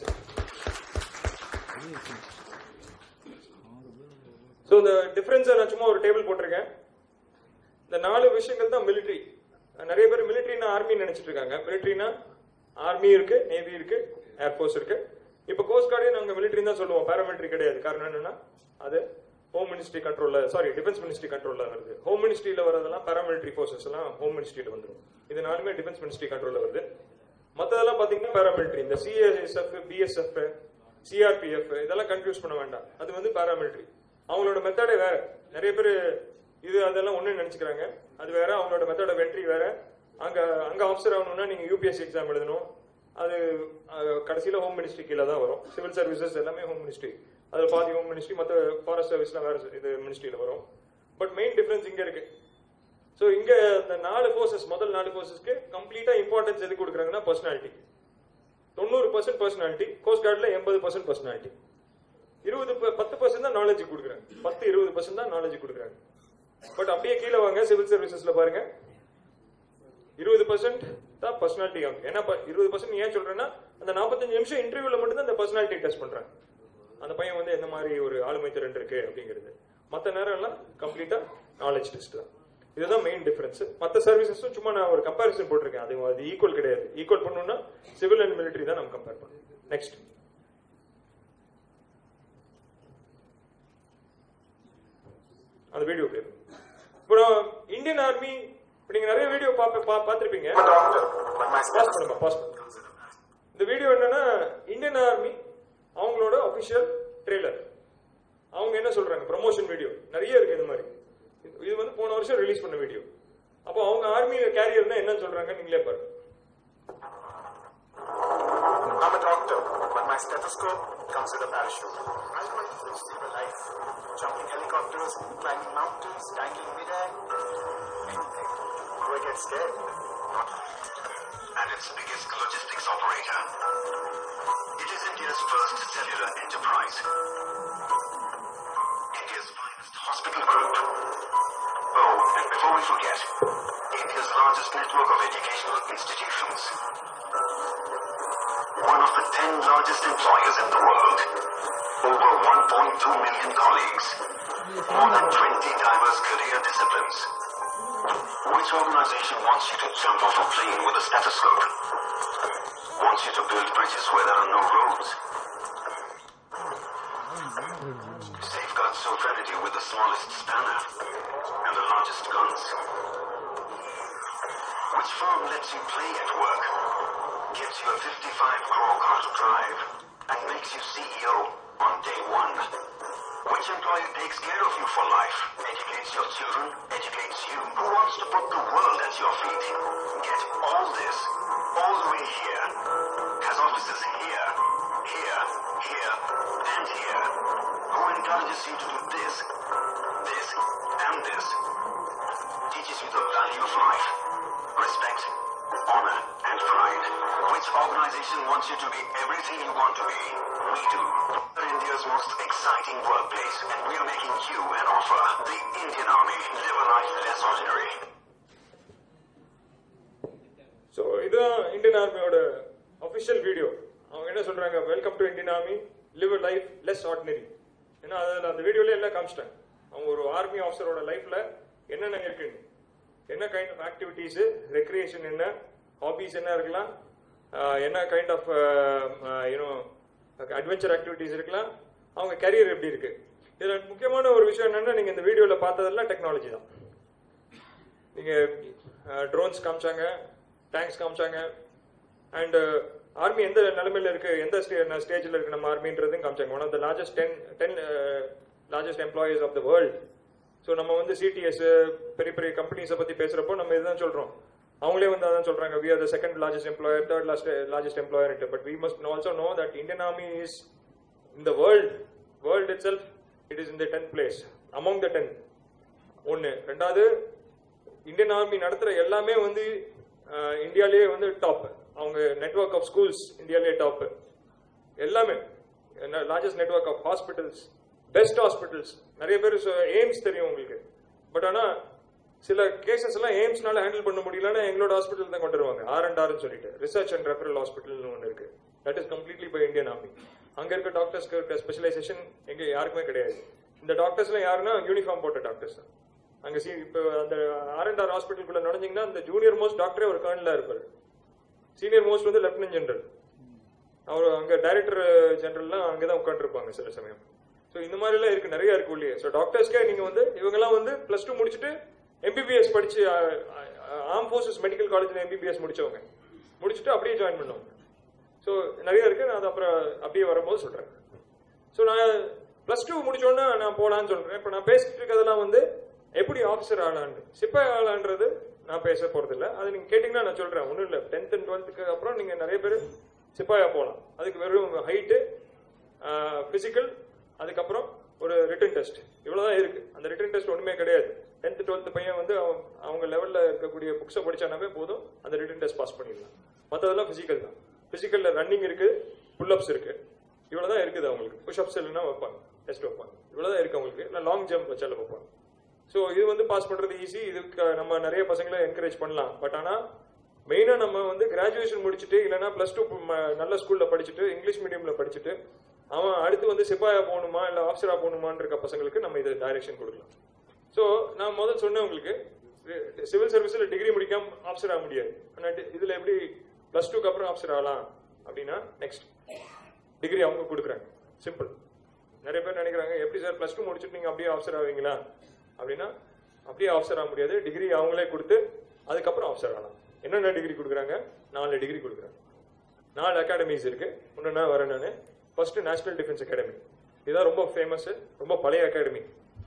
ஸோ இந்த டிஃபரன்ஸை நான் சும்மா ஒரு டேபிள் போட்டிருக்கேன் இந்த நாலு விஷயங்கள் தான் மிலிட்ரி நிறைய பேர் மிலிட்ரினா ஆர்மி நினைச்சிட்டு இருக்காங்க மிலிட்ரினா ஆர்மி இருக்கு நேவி இருக்கு ஏர்ஃபோர்ஸ் இருக்கு இப்போ கோஸ்ட் கார்டே நாங்க மிலிட்ரி தான் சொல்லுவோம் பாராமிலிட்ரி கிடையாது காரணம் என்னன்னா அது ஹோம் மினிஸ்ட்ரி கண்ட்ரோல்ல சாரி டிஃபென்ஸ் மினிஸ்ட்ரி கண்ட்ரோல்ல வருது ஹோம் மினிஸ்ட்ரியில வரதெல்லாம் பாராமிலிட்ரி ஃபோர்ஸஸ் எல்லாம் ஹோம் மினிஸ்ட்ரியில வந்துடும் இது நாலுமே டிஃபென்ஸ் மினிஸ்ட்ரி கண்ட்ரோல்ல வருது மத்ததெல்லாம் பாத்தீங்கன்னா பாராமிலிட்ரி இந்த சிஎஸ்எஃப் பிஎஸ்எஃப் சிஆர்பிஎஃப் இதெல்லாம் கன்ஃபியூஸ் பண்ண வேண்டாம் அது வந்து பாராமிலிட்ரி அவங்களோட மெத்தடே வேற நிறைய பேர் இது அதெல்லாம் ஒண்ணு நினைச்சுக்கிறாங்க அது வேற அவங்களோட மெத்தட் ஆஃப் என்ட்ரி வேற அங்க அங்க ஆஃபீஸர் ஆகணும்னா நீங்க யூபிஎஸ்சி எக்ஸாம் எழுதணும் அது அஹ், கடைசியில ஹோம் மினிஸ்ட்ரி கீழே தான் வரும் சிவில் சர்வீசஸ் எல்லாமே ஹோம் மினிஸ்ட்ரி அதுல பாதி ஹோம் மினிஸ்ட்ரி மத்த ஃபாரஸ்ட் சர்வீஸ்லாம் வேற இது மினிஸ்ட்ரியில வரும் பட் மெயின் டிஃபரன்ஸ் இங்க இருக்கு சோ இங்க இந்த நாலு ஃபோர்ஸஸ் முதல் நாலு ஃபோர்ஸஸ்க்கு கம்ப்ளீட்டா இம்பார்ட்டன்ஸ் எது கொடுக்குறாங்கன்னா பர்சனாலிட்டி தொண்ணூறு பர்சன்ட் பர்சனாலிட்டி கோஸ்ட் கார்டுல எண்பது பர்சன்ட் பர்சனாலிட்டி இருபது ப- பத்து பர்சன்ட் தான் நாலேஜ் கொடுக்குறாங்க பத்து இருபது பர்சன்ட் தான் நாலேஜ் கொடுக்குறாங்க பட் அப்படியே கீழே வாங்க சிவில் சர்வீசஸ்ல பாருங்க இருபது பர்சன்ட் தான் பர்சனாலிட்டி ஆகும் ஏன்னா ப- இருபது பர்சன்ட் ஏன் சொல்றேன்னா அந்த நாற்பத்தஞ்சு நிமிஷம் இன்டர்வியூல மட்டும் தான் அந்த பர்சனாலிட்டி டெஸ்ட் பண்றாங்க அந்த பையன் வந்து எந்த மாதிரி ஒரு ஆளுமை திறன் இருக்கு அப்படிங்கிறது மத்த நேரம் எல்லாம் கம்ப்ளீட்டா நாலேஜ் டெஸ்ட் தான் இதுதான் மெயின் டிஃபரன்ஸ் மத்த சர்வீசஸும் சும்மா நான் ஒரு கம்பேரிசன் போட்டிருக்கேன் அது அது ஈக்குவல் கிடையாது ஈக்குவல் பண்ணணும்னா சிவில் அண்ட் மிலிட்டரி தான் நம்ம கம்பேர் பண்ணணும் நெக்ஸ்ட் அந்த வீடியோ பேர் அப்புறம் இந்தியன் ஆர்மி இப்ப நீங்க நிறைய வீடியோ பார்த்திருப்பீங்க பாஸ் பண்ணுங்க பாஸ் பண்ணுங்க இந்த வீடியோ என்னன்னா இந்தியன் ஆர்மி அவங்களோட அபிஷியல் ட்ரெய்லர் அவங்க என்ன சொல்றாங்க ப்ரமோஷன் வீடியோ நிறைய இருக்கு இந்த மாதிரி இது- இது வந்து போன வருஷம் ரிலீஸ் பண்ண வீடியோ அப்போ அவங்க ஆர்மி கேரியர்னா என்னன்னு சொல்றாங்க நீங்களே பாருங்க I'm a doctor, but my stethoscope comes with a parachute. I find to save a life. Jumping helicopters, climbing mountains, dangling midair. Anything. Do I get scared? Not and its biggest logistics operator. It is India's first cellular enterprise. India's finest hospital group. Oh, and before we forget, India's largest network of educational institutions. One of the 10 largest employers in the world. Over 1.2 million colleagues. More than 20 diverse career disciplines. Which organization wants you to jump off a plane with a stethoscope? Wants you to build bridges where there are no roads? Safeguard sovereignty with the smallest spanner and the largest guns? Which firm lets you play at work, gives you a 55 crore car to drive, and makes you CEO on day one? Which employer takes care of you for life, educates your children, educates you? Who wants to put the world at your feet? Get all this, all the way here. Has offices here, here, here, and here. Who encourages you to do this, this, and this? Teaches you the value of life, respect, honor, and pride. Which organization wants you to be everything you want to be? We do. We're India's most exciting workplace, and we are making you an offer. The Indian Army. Live a life less ordinary. So இதுதான் இந்தியன் ஆர்மியோட அஃபிஷியல் வீடியோ அவங்க என்ன சொல்றாங்க welcome to Indian army live a life less ordinary ஏன்னா அதில் அந்த வீடியோல எல்லாம் காமிச்சிட்டாங்க அவங்க ஒரு ஆர்மி ஆஃபீஸரோட லைஃப்ல என்னென்ன இருக்குன்னு என்ன கைண்ட் ஆஃப் ஆக்டிவிட்டீஸ் ரெக்ரியேஷன் என்ன ஹாபிஸ் என்ன இருக்கலாம் ஆஹ் என்ன kind of you know adventure activities இருக்கலாம் அவங்க கரியர் எப்படி இருக்கு இதுல முக்கியமான ஒரு விஷயம் என்னன்னா நீங்க இந்த வீடியோல பார்த்ததெல்லாம் டெக்னாலஜி தான் நீங்க ட்ரோன்ஸ் காமிச்சாங்க டேங்க்ஸ் காமிச்சாங்க அண்ட் ஆர்மி எந்த நிலைமையில இருக்கு எந்த ஸ்டேஜ்ல இருக்கு நம்ம ஆர்மின்றதையும் காமிச்சாங்க one of the largest ten ten largest employees of the world so நம்ம வந்து சிடிஎஸ் பெரிய பெரிய கம்பெனிஸை பத்தி பேசுறப்போ நம்ம இதுதான் சொல்றோம் அவங்களே வந்து அதான் சொல்றாங்க we are the second largest employer third largest largest employer but we must also know that Indian Army is in the world world itself it is in the 10th place among the 10 ஒன்னு ரெண்டாவது இந்தியன் ஆர்மி நடத்துற எல்லாமே வந்து அஹ், இந்தியாலயே வந்து டாப் அவங்க நெட்வொர்க் ஆஃப் ஸ்கூல்ஸ் இந்தியாலயே டாப் எல்லாமே largest network of hospitals best hospitals நிறைய பேர் எய்ம்ஸ் தெரியும் உங்களுக்கு பட் ஆனா சில கேசஸ் எல்லாம் எய்ம்ஸ்னால ஹேண்டில் பண்ண முடியலன்னா எங்களோட ஹாஸ்பிட்டல் தான் கொண்டு வருவாங்க ஆர் அண்ட் ஆர்னு சொல்லிட்டு ரிசர்ச் அண்ட் ரெஃபரல் ஹாஸ்பிட்டல்னு ஒன்று இருக்கு that is completely by Indian army அங்க இருக்க டாக்டர்ஸ்க்கு இருக்க ஸ்பெஷலைசேஷன் எங்க யாருக்குமே கிடையாது இந்த டாக்டர்ஸ்ல யாருன்னா யூனிஃபார்ம் போட்ட டாக்டர்ஸ் தான் அங்க சி இப்போ அந்த ஆர் அண்ட் ஆர் ஹாஸ்பிட்டலுக்குள்ள நுழைஞ்சிங்கன்னா அந்த ஜூனியர் மோஸ்ட் டாக்டரே ஒரு கர்னலா இருப்பார் சீனியர் மோஸ்ட் வந்து லெப்டினன்ட் ஜெனரல் அவர் அங்க டைரக்டர் ஜெனரல்லாம் அங்கதான் உட்காந்துருப்பாங்க சில சமயம் ஸோ இந்த மாதிரி எல்லாம் இருக்கு நிறைய இருக்கு உள்ளே ஸோ டாக்டர்ஸ்க்கே நீங்க வந்து இவங்கெல்லாம் வந்து பிளஸ் டூ முடிச்சுட்டு எம்பிபிஎஸ் படிச்சு ஆர்ம் ஃபோர்ஸஸ் மெடிக்கல் காலேஜ்ல எம்பிபிஎஸ் முடிச்சவங்க முடிச்சுட்டு அப்படியே ஜாயின் பண்ணுவாங்க ஸோ நிறைய இருக்கு நான் அது அப்புறம் அப்படியே வரும்போது சொல்றேன் ஸோ நான் ப்ளஸ் டூ முடிச்சோடனே நான் போலான்னு சொல்றேன் இப்போ நான் பேசிட்டு இருக்கிறதெல்லாம் வந்து எப்படி ஆஃபீஸர் ஆகலான்னு சிப்பாய் ஆகலான்றது நான் பேச போறது இல்ல அது நீங்க கேட்டீங்கன்னா நான் சொல்றேன் ஒன்றும் இல்லை டென்த் அண்ட் டுவெல்த்துக்கு அப்புறம் நீங்க நிறைய பேர் சிப்பாயா போகலாம் அதுக்கு வெறும் ஹைட்டு பிசிக்கல் அதுக்கப்புறம் ஒரு ரிட்டன் டெஸ்ட் இவ்வளவுதான் இருக்கு அந்த ரிட்டன் டெஸ்ட் ஒண்ணுமே கிடையாது டென்த் டுவெல்த் பையன் வந்து அவன் அவங்க லெவல்ல இருக்கக்கூடிய புக்ஸை படிச்சானாவே போதும் அந்த ரிட்டன் டெஸ்ட் பாஸ் பண்ணிடலாம் மற்றதெல்லாம் பிசிக்கல் தான் பிசிக்கல்ல ரன்னிங் இருக்கு புல்அப்ஸ் இருக்கு இவ்வளவுதான் இருக்குது அவங்களுக்கு புஷ்அப்ஸ் இல்லைன்னா வைப்பாங்க டெஸ்ட் வைப்பாங்க இவ்வளவுதான் இருக்கு அவங்களுக்கு இல்லை லாங் ஜம்ப் வச்சாலும் வைப்பாங்க ஸோ இது வந்து பாஸ் பண்றது ஈஸி இதுக்கு நம்ம நிறைய பசங்களை என்கரேஜ் பண்ணலாம் பட் ஆனா மெயினா நம்ம வந்து கிராஜுவேஷன் முடிச்சுட்டு இல்லைன்னா பிளஸ் டூ நல்ல ஸ்கூல்ல படிச்சுட்டு இங்கிலீஷ் மீடியம்ல படிச்சுட்டு அவன் அடுத்து வந்து சிப்பாயா போகணுமா இல்ல ஆஃபீஸரா போகணுமான்னு இருக்க பசங்களுக்கு நம்ம இது டைரக்ஷன் கொடுக்கலாம் ஸோ நான் முதல் சொன்னேன் உங்களுக்கு சிவில் சர்வீஸ்ல டிகிரி முடிக்காம ஆஃபீஸர் ஆக முடியாது ஆனா டி- இதுல எப்படி பிளஸ் டூக்கு அப்புறம் ஆஃபீஸர் ஆகலாம் அப்படின்னா நெக்ஸ்ட் டிகிரி அவங்க கொடுக்குறாங்க சிம்பிள் நிறைய பேர் நினைக்கிறாங்க எப்படி சார் பிளஸ் டூ முடிச்சுட்டு நீங்க அப்படியே ஆஃபீஸர் ஆவீங்களா அப்படின்னா அப்படியே ஆஃபீஸர் ஆக முடியாது டிகிரி அவங்களே கொடுத்து அதுக்கப்புறம் ஆஃபீஸர் ஆகலாம் என்னென்ன டிகிரி கொடுக்குறாங்க நாலு டிகிரி கொடுக்குறாங்க நாலு அகாடமிஸ் இருக்கு ஒன்றுனா வரேன் நான் ஃபர்ஸ்ட் நேஷனல் டிஃபென்ஸ் அகாடமி இதுதான் ரொம்ப ஃபேமஸ் ரொம்ப பழைய அகாடமி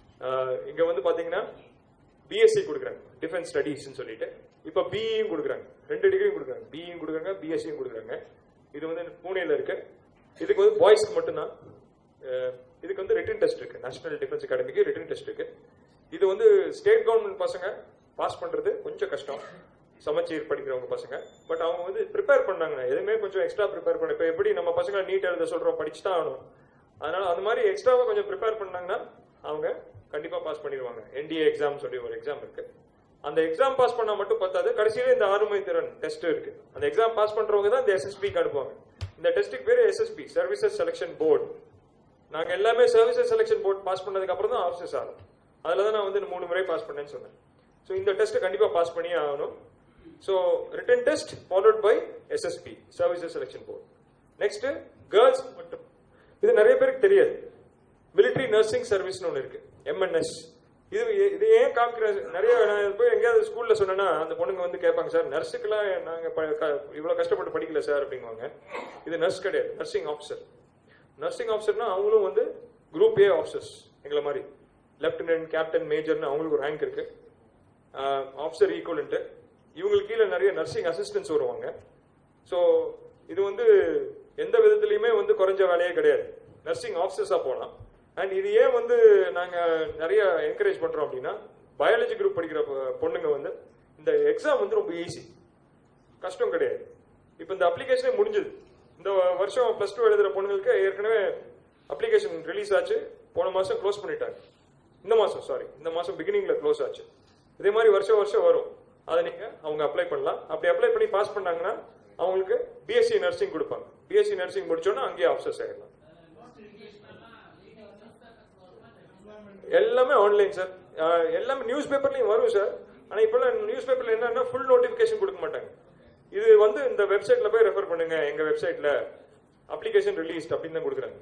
இங்க வந்து பாத்தீங்கன்னா பிஎஸ்சி கொடுக்குறாங்க டிஃபென்ஸ் ஸ்டடீஸ்னு சொல்லிட்டு இப்போ பிஇயும் கொடுக்குறாங்க ரெண்டு டிகிரியும் கொடுக்குறாங்க பிஇயும் கொடுக்குறாங்க பிஎஸ்சியும் கொடுக்குறாங்க இது வந்து பூனேல இருக்கு இதுக்கு வந்து பாய்ஸ்க்கு மட்டும்தான் அஹ், இதுக்கு வந்து ரிட்டன் டெஸ்ட் இருக்கு நேஷனல் டிஃபென்ஸ் அகாடமிக்கு ரிட்டன் டெஸ்ட் இருக்கு இது வந்து ஸ்டேட் கவர்மெண்ட் பசங்க பாஸ் பண்றது கொஞ்சம் கஷ்டம் சமச்சீர் படிக்கிறவங்க பசங்க பட் அவங்க வந்து ப்ரிப்பேர் பண்ணாங்க எதுவுமே கொஞ்சம் எக்ஸ்ட்ரா ப்ரிப்பேர் பண்ண இப்போ எப்படி நம்ம பசங்க நீட் எழுத சொல்றோம் படிச்சு தான் ஆகணும் அதனால அந்த மாதிரி எக்ஸ்ட்ராவா கொஞ்சம் ப்ரிப்பேர் பண்ணாங்கன்னா அவங்க கண்டிப்பா பாஸ் பண்ணிடுவாங்க என்டிஏ எக்ஸாம் சொல்லி ஒரு எக்ஸாம் இருக்கு அந்த எக்ஸாம் பாஸ் பண்ணா மட்டும் பத்தாது கடைசியில இந்த ஆறுமை திறன் டெஸ்ட் இருக்கு அந்த எக்ஸாம் பாஸ் பண்றவங்க தான் இந்த எஸ்எஸ்பிக்கு அனுப்புவாங்க இந்த டெஸ்ட்டுக்கு பேரு எஸ்எஸ்பி சர்வீசஸ் செலக்ஷன் போர்டு நாங்க எல்லாமே சர்வீசஸ் செலக்ஷன் போர்டு பாஸ் பண்ணதுக்கு அப்புறம் தான் ஆஃபீஸர்ஸ் ஆகும் அதுல தான் நான் வந்து மூணு முறை பாஸ் பண்ணேன்னு சொன்னேன் ஸோ இந்த டெஸ்ட் கண்டிப்பா பாஸ் பண்ணியே ஆகணும் so written test followed by SSB services selection board next girls மட்டும் இது நிறைய பேருக்கு தெரியாது மிலிட்டரி நர்சிங் சர்வீஸ்னு ஒன்று இருக்கு எம்என்எஸ் இது இது ஏன் காமிக்கிற நிறைய நான் போய் எங்கேயாவது ஸ்கூல்ல சொன்னேன்னா அந்த பொண்ணுங்க வந்து கேட்பாங்க சார் நர்ஸுக்கெல்லாம் நாங்க ப- க- இவ்வளவு கஷ்டப்பட்டு படிக்கல சார் அப்படிங்குவாங்க இது நர்ஸ் கிடையாது நர்சிங் ஆஃபீஸர் நர்சிங் ஆஃபீஸர்னா அவங்களும் வந்து குரூப் ஏ ஆஃபீஸர்ஸ் எங்களை மாதிரி லெப்டினன்ட் கேப்டன் மேஜர்னு அவங்களுக்கு ஒரு ரேங்க் இருக்கு ஆஃபீஸர் ஈக்குவலன்ட்டு இவங்களுக்கு கீழே நிறைய நர்சிங் அசிஸ்டன்ஸ் வருவாங்க ஸோ இது வந்து எந்த விதத்துலையுமே வந்து குறைஞ்ச வேலையே கிடையாது நர்சிங் ஆஃபீஸர்ஸாக போகலாம் அண்ட் இது ஏன் வந்து நாங்கள் நிறைய என்கரேஜ் பண்ணுறோம் அப்படின்னா பயாலஜி குரூப் படிக்கிற பொ- பொண்ணுங்க வந்து இந்த எக்ஸாம் வந்து ரொம்ப ஈஸி கஷ்டம் கிடையாது இப்போ இந்த அப்ளிகேஷனே முடிஞ்சது இந்த வருஷம் ப்ளஸ் டூ எழுதுற பொண்ணுங்களுக்கு ஏற்கனவே அப்ளிகேஷன் ரிலீஸ் ஆச்சு போன மாசம் க்ளோஸ் பண்ணிட்டாங்க இந்த மாசம் சாரி இந்த மாசம் பிகினிங்ல க்ளோஸ் ஆச்சு இதே மாதிரி வருஷம் வருஷம் வரும் அதை நீங்க அவங்க அப்ளை பண்ணலாம் அப்படி அப்ளை பண்ணி பாஸ் பண்ணாங்கன்னா அவங்களுக்கு பிஎஸ்சி நர்சிங் கொடுப்பாங்க பிஎஸ்சி நர்சிங் முடிச்சோன்னா அங்கேயே ஆஃபீஸர்ஸ் ஆயிடலாம் எல்லாமே ஆன்லைன் சார் எல்லாமே நியூஸ் பேப்பர்லயும் வரும் சார் ஆனா இப்பெல்லாம் நியூஸ் பேப்பர்ல என்னன்னா ஃபுல் நோட்டிபிகேஷன் கொடுக்க மாட்டாங்க இது வந்து இந்த வெப்சைட்ல போய் ரெஃபர் பண்ணுங்க எங்க வெப்சைட்ல அப்ளிகேஷன் ரிலீஸ்ட் அப்படின்னு தான் கொடுக்குறாங்க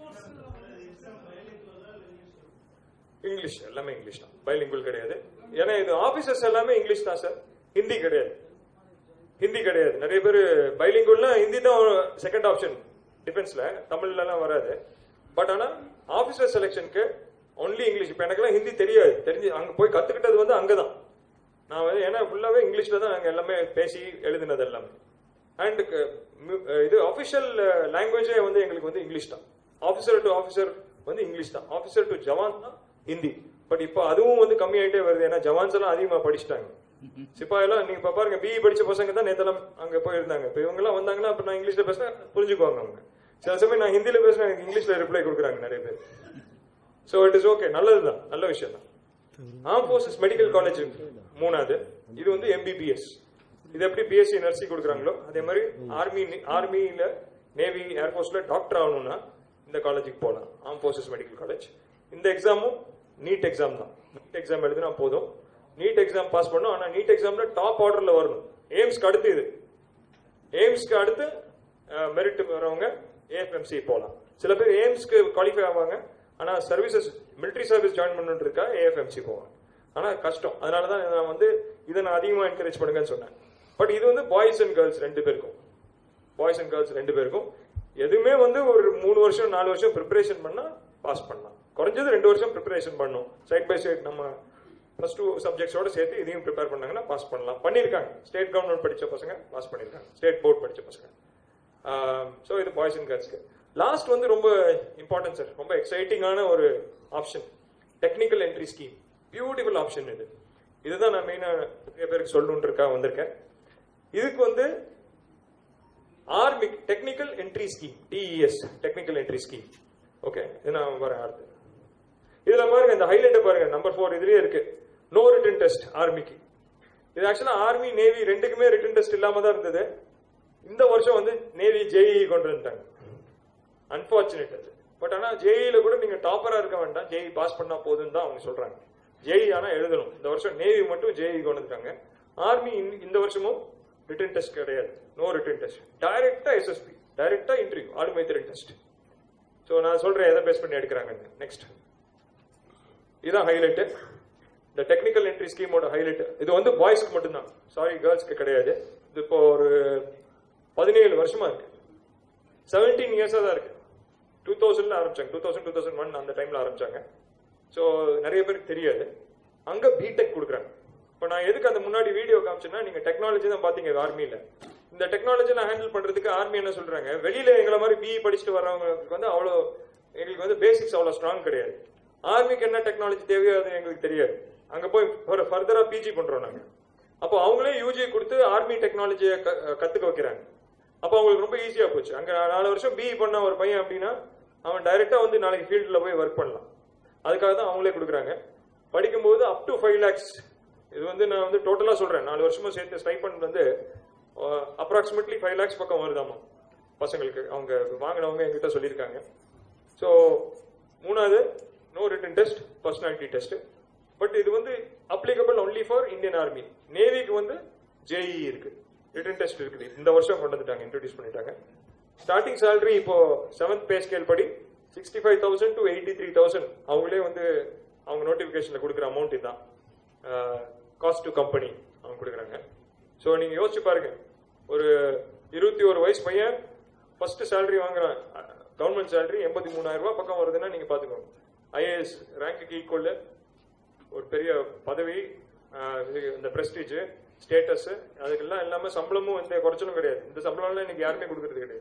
இங்கிலீஷ் எல்லாமே இங்கிலீஷ் தான் பைலிங்குவல் கிடையாது ஏன்னா இது ஆபீசர்ஸ் எல்லாமே இங்கிலீஷ் தான் சார் ஹிந்தி கிடையாது ஹிந்தி கிடையாது நிறைய பேர் பைலிங்குவல்னா ஹிந்தி தான் செகண்ட் ஆப்ஷன் டிஃபென்ஸ்ல தமிழ்ல எல்லாம் வராது பட் ஆனா ஆபீசர் செலெக்ஷனுக்கு ஒன்லி இங்கிலீஷ் இப்போ எனக்கெல்லாம் ஹிந்தி தெரியாது தெரிஞ்சு அங்க போய் கத்துக்கிட்டது வந்து அங்கதான் நான் வந்து ஏன்னா ஃபுல்லாவே இங்கிலீஷ்ல தான் நாங்க எல்லாமே பேசி எழுதினது எல்லாமே அண்ட் இது அஃபிஷியல் லாங்குவேஜே வந்து எங்களுக்கு வந்து இங்கிலீஷ் தான் ஆஃபீஸர் டு ஆஃபீஸர் வந்து இங்கிலீஷ் தான் ஆஃபீஸர் டு ஜவான் தான் ஹிந்தி பட் இப்போ அதுவும் வந்து கம்மியாயிட்டே வருது ஏன்னா ஜவான்ஸ் எல்லாம் அதிகமா படிச்சுட்டாங்க சிப்பாயெல்லாம் நீங்க இப்ப பாருங்க பிஇ படிச்ச பசங்க தான் நேத்தெல்லாம் அங்க போயிருந்தாங்க இப்ப இவங்க எல்லாம் வந்தாங்கன்னா அப்ப நான் இங்கிலீஷ்ல பேசினா புரிஞ்சுக்குவாங்க அவங்க சில சமயம் நான் ஹிந்தில பேசினா எனக்கு இங்கிலீஷ்ல ரிப்ளை கொடுக்குறாங்க நிறைய பேர் சோ இட் இஸ் ஓகே நல்லதுதான் நல்ல விஷயம் தான் ஆர்ம் ஃபோர்ஸஸ் மெடிக்கல் காலேஜ் மூணாவது இது வந்து எம்பிபிஎஸ் இது எப்படி பிஎஸ்சி நர்சிங் கொடுக்குறாங்களோ அதே மாதிரி ஆர்மி ஆர்மியில நேவி ஏர்ஃபோர்ஸ்ல டாக்டர் ஆகணும்னா இந்த காலேஜுக்கு போகலாம் ஆர்ம் ஃபோர்ஸஸ் மெடிக்கல் காலேஜ் இந்த எக்ஸாமும் நீட் எக்ஸாம் தான் நீட் எக்ஸாம் எழுதினா போதும் நீட் எக்ஸாம் பாஸ் பண்ணும் ஆனா நீட் எக்ஸாம்ல டாப் ஆர்டர்ல வரணும் எய்ம்ஸ்க்கு அடுத்து இது எய்ம்ஸ்க்கு அடுத்து மெரிட் வரவங்க ஏஎஃப்எம்சி போகலாம் சில பேர் எய்ம்ஸ்க்கு குவாலிஃபை ஆவாங்க ஆனா சர்வீசஸ் military சர்வீஸ் ஜாயின் பண்ணணும்னு இருக்கா ஏஎஃப்எம்சி போவாங்க ஆனா கஷ்டம் அதனால தான் நான் வந்து இதை நான் அதிகமா என்கரேஜ் பண்ணுங்கன்னு சொன்னேன் பட் இது வந்து பாய்ஸ் அண்ட் கேர்ள்ஸ் ரெண்டு பேருக்கும் பாய்ஸ் அண்ட் கேர்ள்ஸ் ரெண்டு பேருக்கும் எதுவுமே வந்து ஒரு மூணு வருஷம் நாலு வருஷம் ப்ரிப்பரேஷன் பண்ணா பாஸ் பண்ணலாம் குறைஞ்சது ரெண்டு வருஷம் ப்ரிப்பரேஷன் பண்ணும் சைட் பை சைட் நம்ம ப்ளஸ் டூ சப்ஜெக்ட்ஸோட சேர்த்து இதையும் ப்ரிப்பேர் பண்ணாங்கன்னா பாஸ் பண்ணலாம் பண்ணியிருக்காங்க ஸ்டேட் கவர்மெண்ட் படிச்ச பசங்க பாஸ் பண்ணியிருக்காங்க ஸ்டேட் போர்ட் படிச்ச பசங்க ஸோ இது பாய்ஸ் அண்ட் கேர்ள்ஸ்க்கு லாஸ்ட் வந்து ரொம்ப இம்பார்ட்டன்ட் சார் ரொம்ப எக்ஸைட்டிங்கான ஒரு option technical entry scheme beautiful option இது இதுதான் நான் மெயினாக நிறைய பேருக்கு சொல்லணுன்றக்கா வந்திருக்கேன் இதுக்கு வந்து army technical entry scheme TES technical entry scheme okay இது நான் வரேன் அடுத்து இதுல பாருங்க இந்த ஹைலைட்டை பாருங்க நம்பர் ஃபோர் இதுலயே இருக்கு நோ ரிட்டன் டெஸ்ட் ஆர்மிக்கு இது ஆக்சுவலா ஆர்மி நேவி ரெண்டுக்குமே ரிட்டன் டெஸ்ட் இல்லாம தான் இருந்தது இந்த வருஷம் வந்து நேவி ஜேஇ கொண்டு வந்துட்டாங்க அன்பார்ச்சுனேட் அது பட் ஆனா ஜேஇல கூட நீங்க டாப்பரா இருக்க வேண்டாம் ஜேஇ பாஸ் பண்ணா போதுன்னு தான் அவங்க சொல்றாங்க ஜேஇ ஆனா எழுதணும் இந்த வருஷம் நேவி மட்டும் ஜேஇ கொண்டு வந்துட்டாங்க ஆர்மி இந்த வருஷமும் ரிட்டன் டெஸ்ட் கிடையாது நோ ரிட்டன் டெஸ்ட் டைரக்டா எஸ்எஸ்பி டைரக்டா இன்டர்வியூ ஆளுமை திறன் டெஸ்ட் ஸோ நான் சொல்றேன் எதை பேஸ் பண்ணி எடுக்கிறாங்கன்னு நெக்ஸ்ட் இதுதான் ஹைலைட் இந்த டெக்னிக்கல் என்ட்ரி ஸ்கீமோட ஹைலைட் இது வந்து பாய்ஸ்க்கு மட்டும்தான் சாரி கேர்ள்ஸ்க்கு கிடையாது இது இப்போ ஒரு பதினேழு வருஷமா இருக்கு செவன்டீன் இயர்ஸா தான் இருக்கு டூ தௌசண்ட்ல ஆரம்பிச்சாங்க two thousand two thousand one அந்த டைம்ல ஆரம்பிச்சாங்க ஸோ நிறைய பேருக்கு தெரியாது அங்க பிடெக் கொடுக்குறாங்க இப்போ நான் எதுக்கு அந்த முன்னாடி வீடியோ காமிச்சேன்னா நீங்க டெக்னாலஜி தான் பாத்தீங்க ஆர்மியில இந்த டெக்னாலஜி நான் ஹேண்டில் பண்றதுக்கு ஆர்மி என்ன சொல்றாங்க வெளியில எங்களை மாதிரி பிஇ படிச்சுட்டு வர்றவங்களுக்கு வந்து அவ்வளோ எங்களுக்கு வந்து பேசிக்ஸ் அவ்வளோ ஸ்ட்ராங் கிடையாது ஆர்மிக்கு என்ன டெக்னாலஜி தேவையோ அது எங்களுக்கு தெரியாது அங்க போய் ஃபர்தரா பிஜி பண்றோம் நாங்க அப்போ அவங்களே யூஜி கொடுத்து ஆர்மி டெக்னாலஜியை கத்துக்க வைக்கிறாங்க அப்போ அவங்களுக்கு ரொம்ப ஈஸியா போச்சு அங்க நாலு வருஷம் பிஇ பண்ண ஒரு பையன் அப்படின்னா அவன் டைரக்டா வந்து நாளைக்கு ஃபீல்டில் போய் ஒர்க் பண்ணலாம் அதுக்காக தான் அவங்களே கொடுக்குறாங்க படிக்கும்போது அப் டு ஃபைவ் லேக்ஸ் இது வந்து நான் வந்து டோட்டலா சொல்றேன் நாலு வருஷமும் சேர்த்து ஸ்டைபண்ட் வந்து அப்ராக்சிமேட்லி ஃபைவ் லேக்ஸ் பக்கம் வருதாமா பசங்களுக்கு அவங்க வாங்கினவங்க எங்கிட்ட சொல்லியிருக்காங்க ஸோ மூணாவது no written test personality test but இது வந்து applicable only for Indian army நேவிக்கு வந்து ஜேஇ இருக்கு ரிட்டன் டெஸ்ட் இருக்குது இந்த வருஷம் கொண்டு வந்துட்டாங்க இன்ட்ரடியூஸ் பண்ணிட்டாங்க ஸ்டார்டிங் salary இப்போ செவன்த் பே ஸ்கேல் படி sixty five thousand to eighty three thousand அவங்களே வந்து அவங்க நோட்டிஃபிகேஷனில் கொடுக்குற அமௌண்ட் இதுதான் காஸ்ட் டு கம்பெனி அவங்க கொடுக்குறாங்க ஸோ நீங்க யோசிச்சு பாருங்க ஒரு இருபத்தி ஒரு வயசு பையன் ஃபர்ஸ்ட் salary வாங்குறான் கவர்மெண்ட் salary எண்பத்தி மூணாயிரம் ரூபாய் பக்கம் வருதுன்னா நீங்க பாத்துக்கோங்க ஐஏஎஸ் ரேங்க்குக்கு ஈக்குவல் ஒரு பெரிய பதவி ஆஹ் இது இந்த பிரஸ்டீஜ் ஸ்டேட்டஸ் அதுக்கெல்லாம் எல்லாமே சம்பளமும் எந்த குறைச்சலும் கிடையாது இந்த சம்பளம்லாம் இன்னைக்கு யாருமே கொடுக்கறது கிடையாது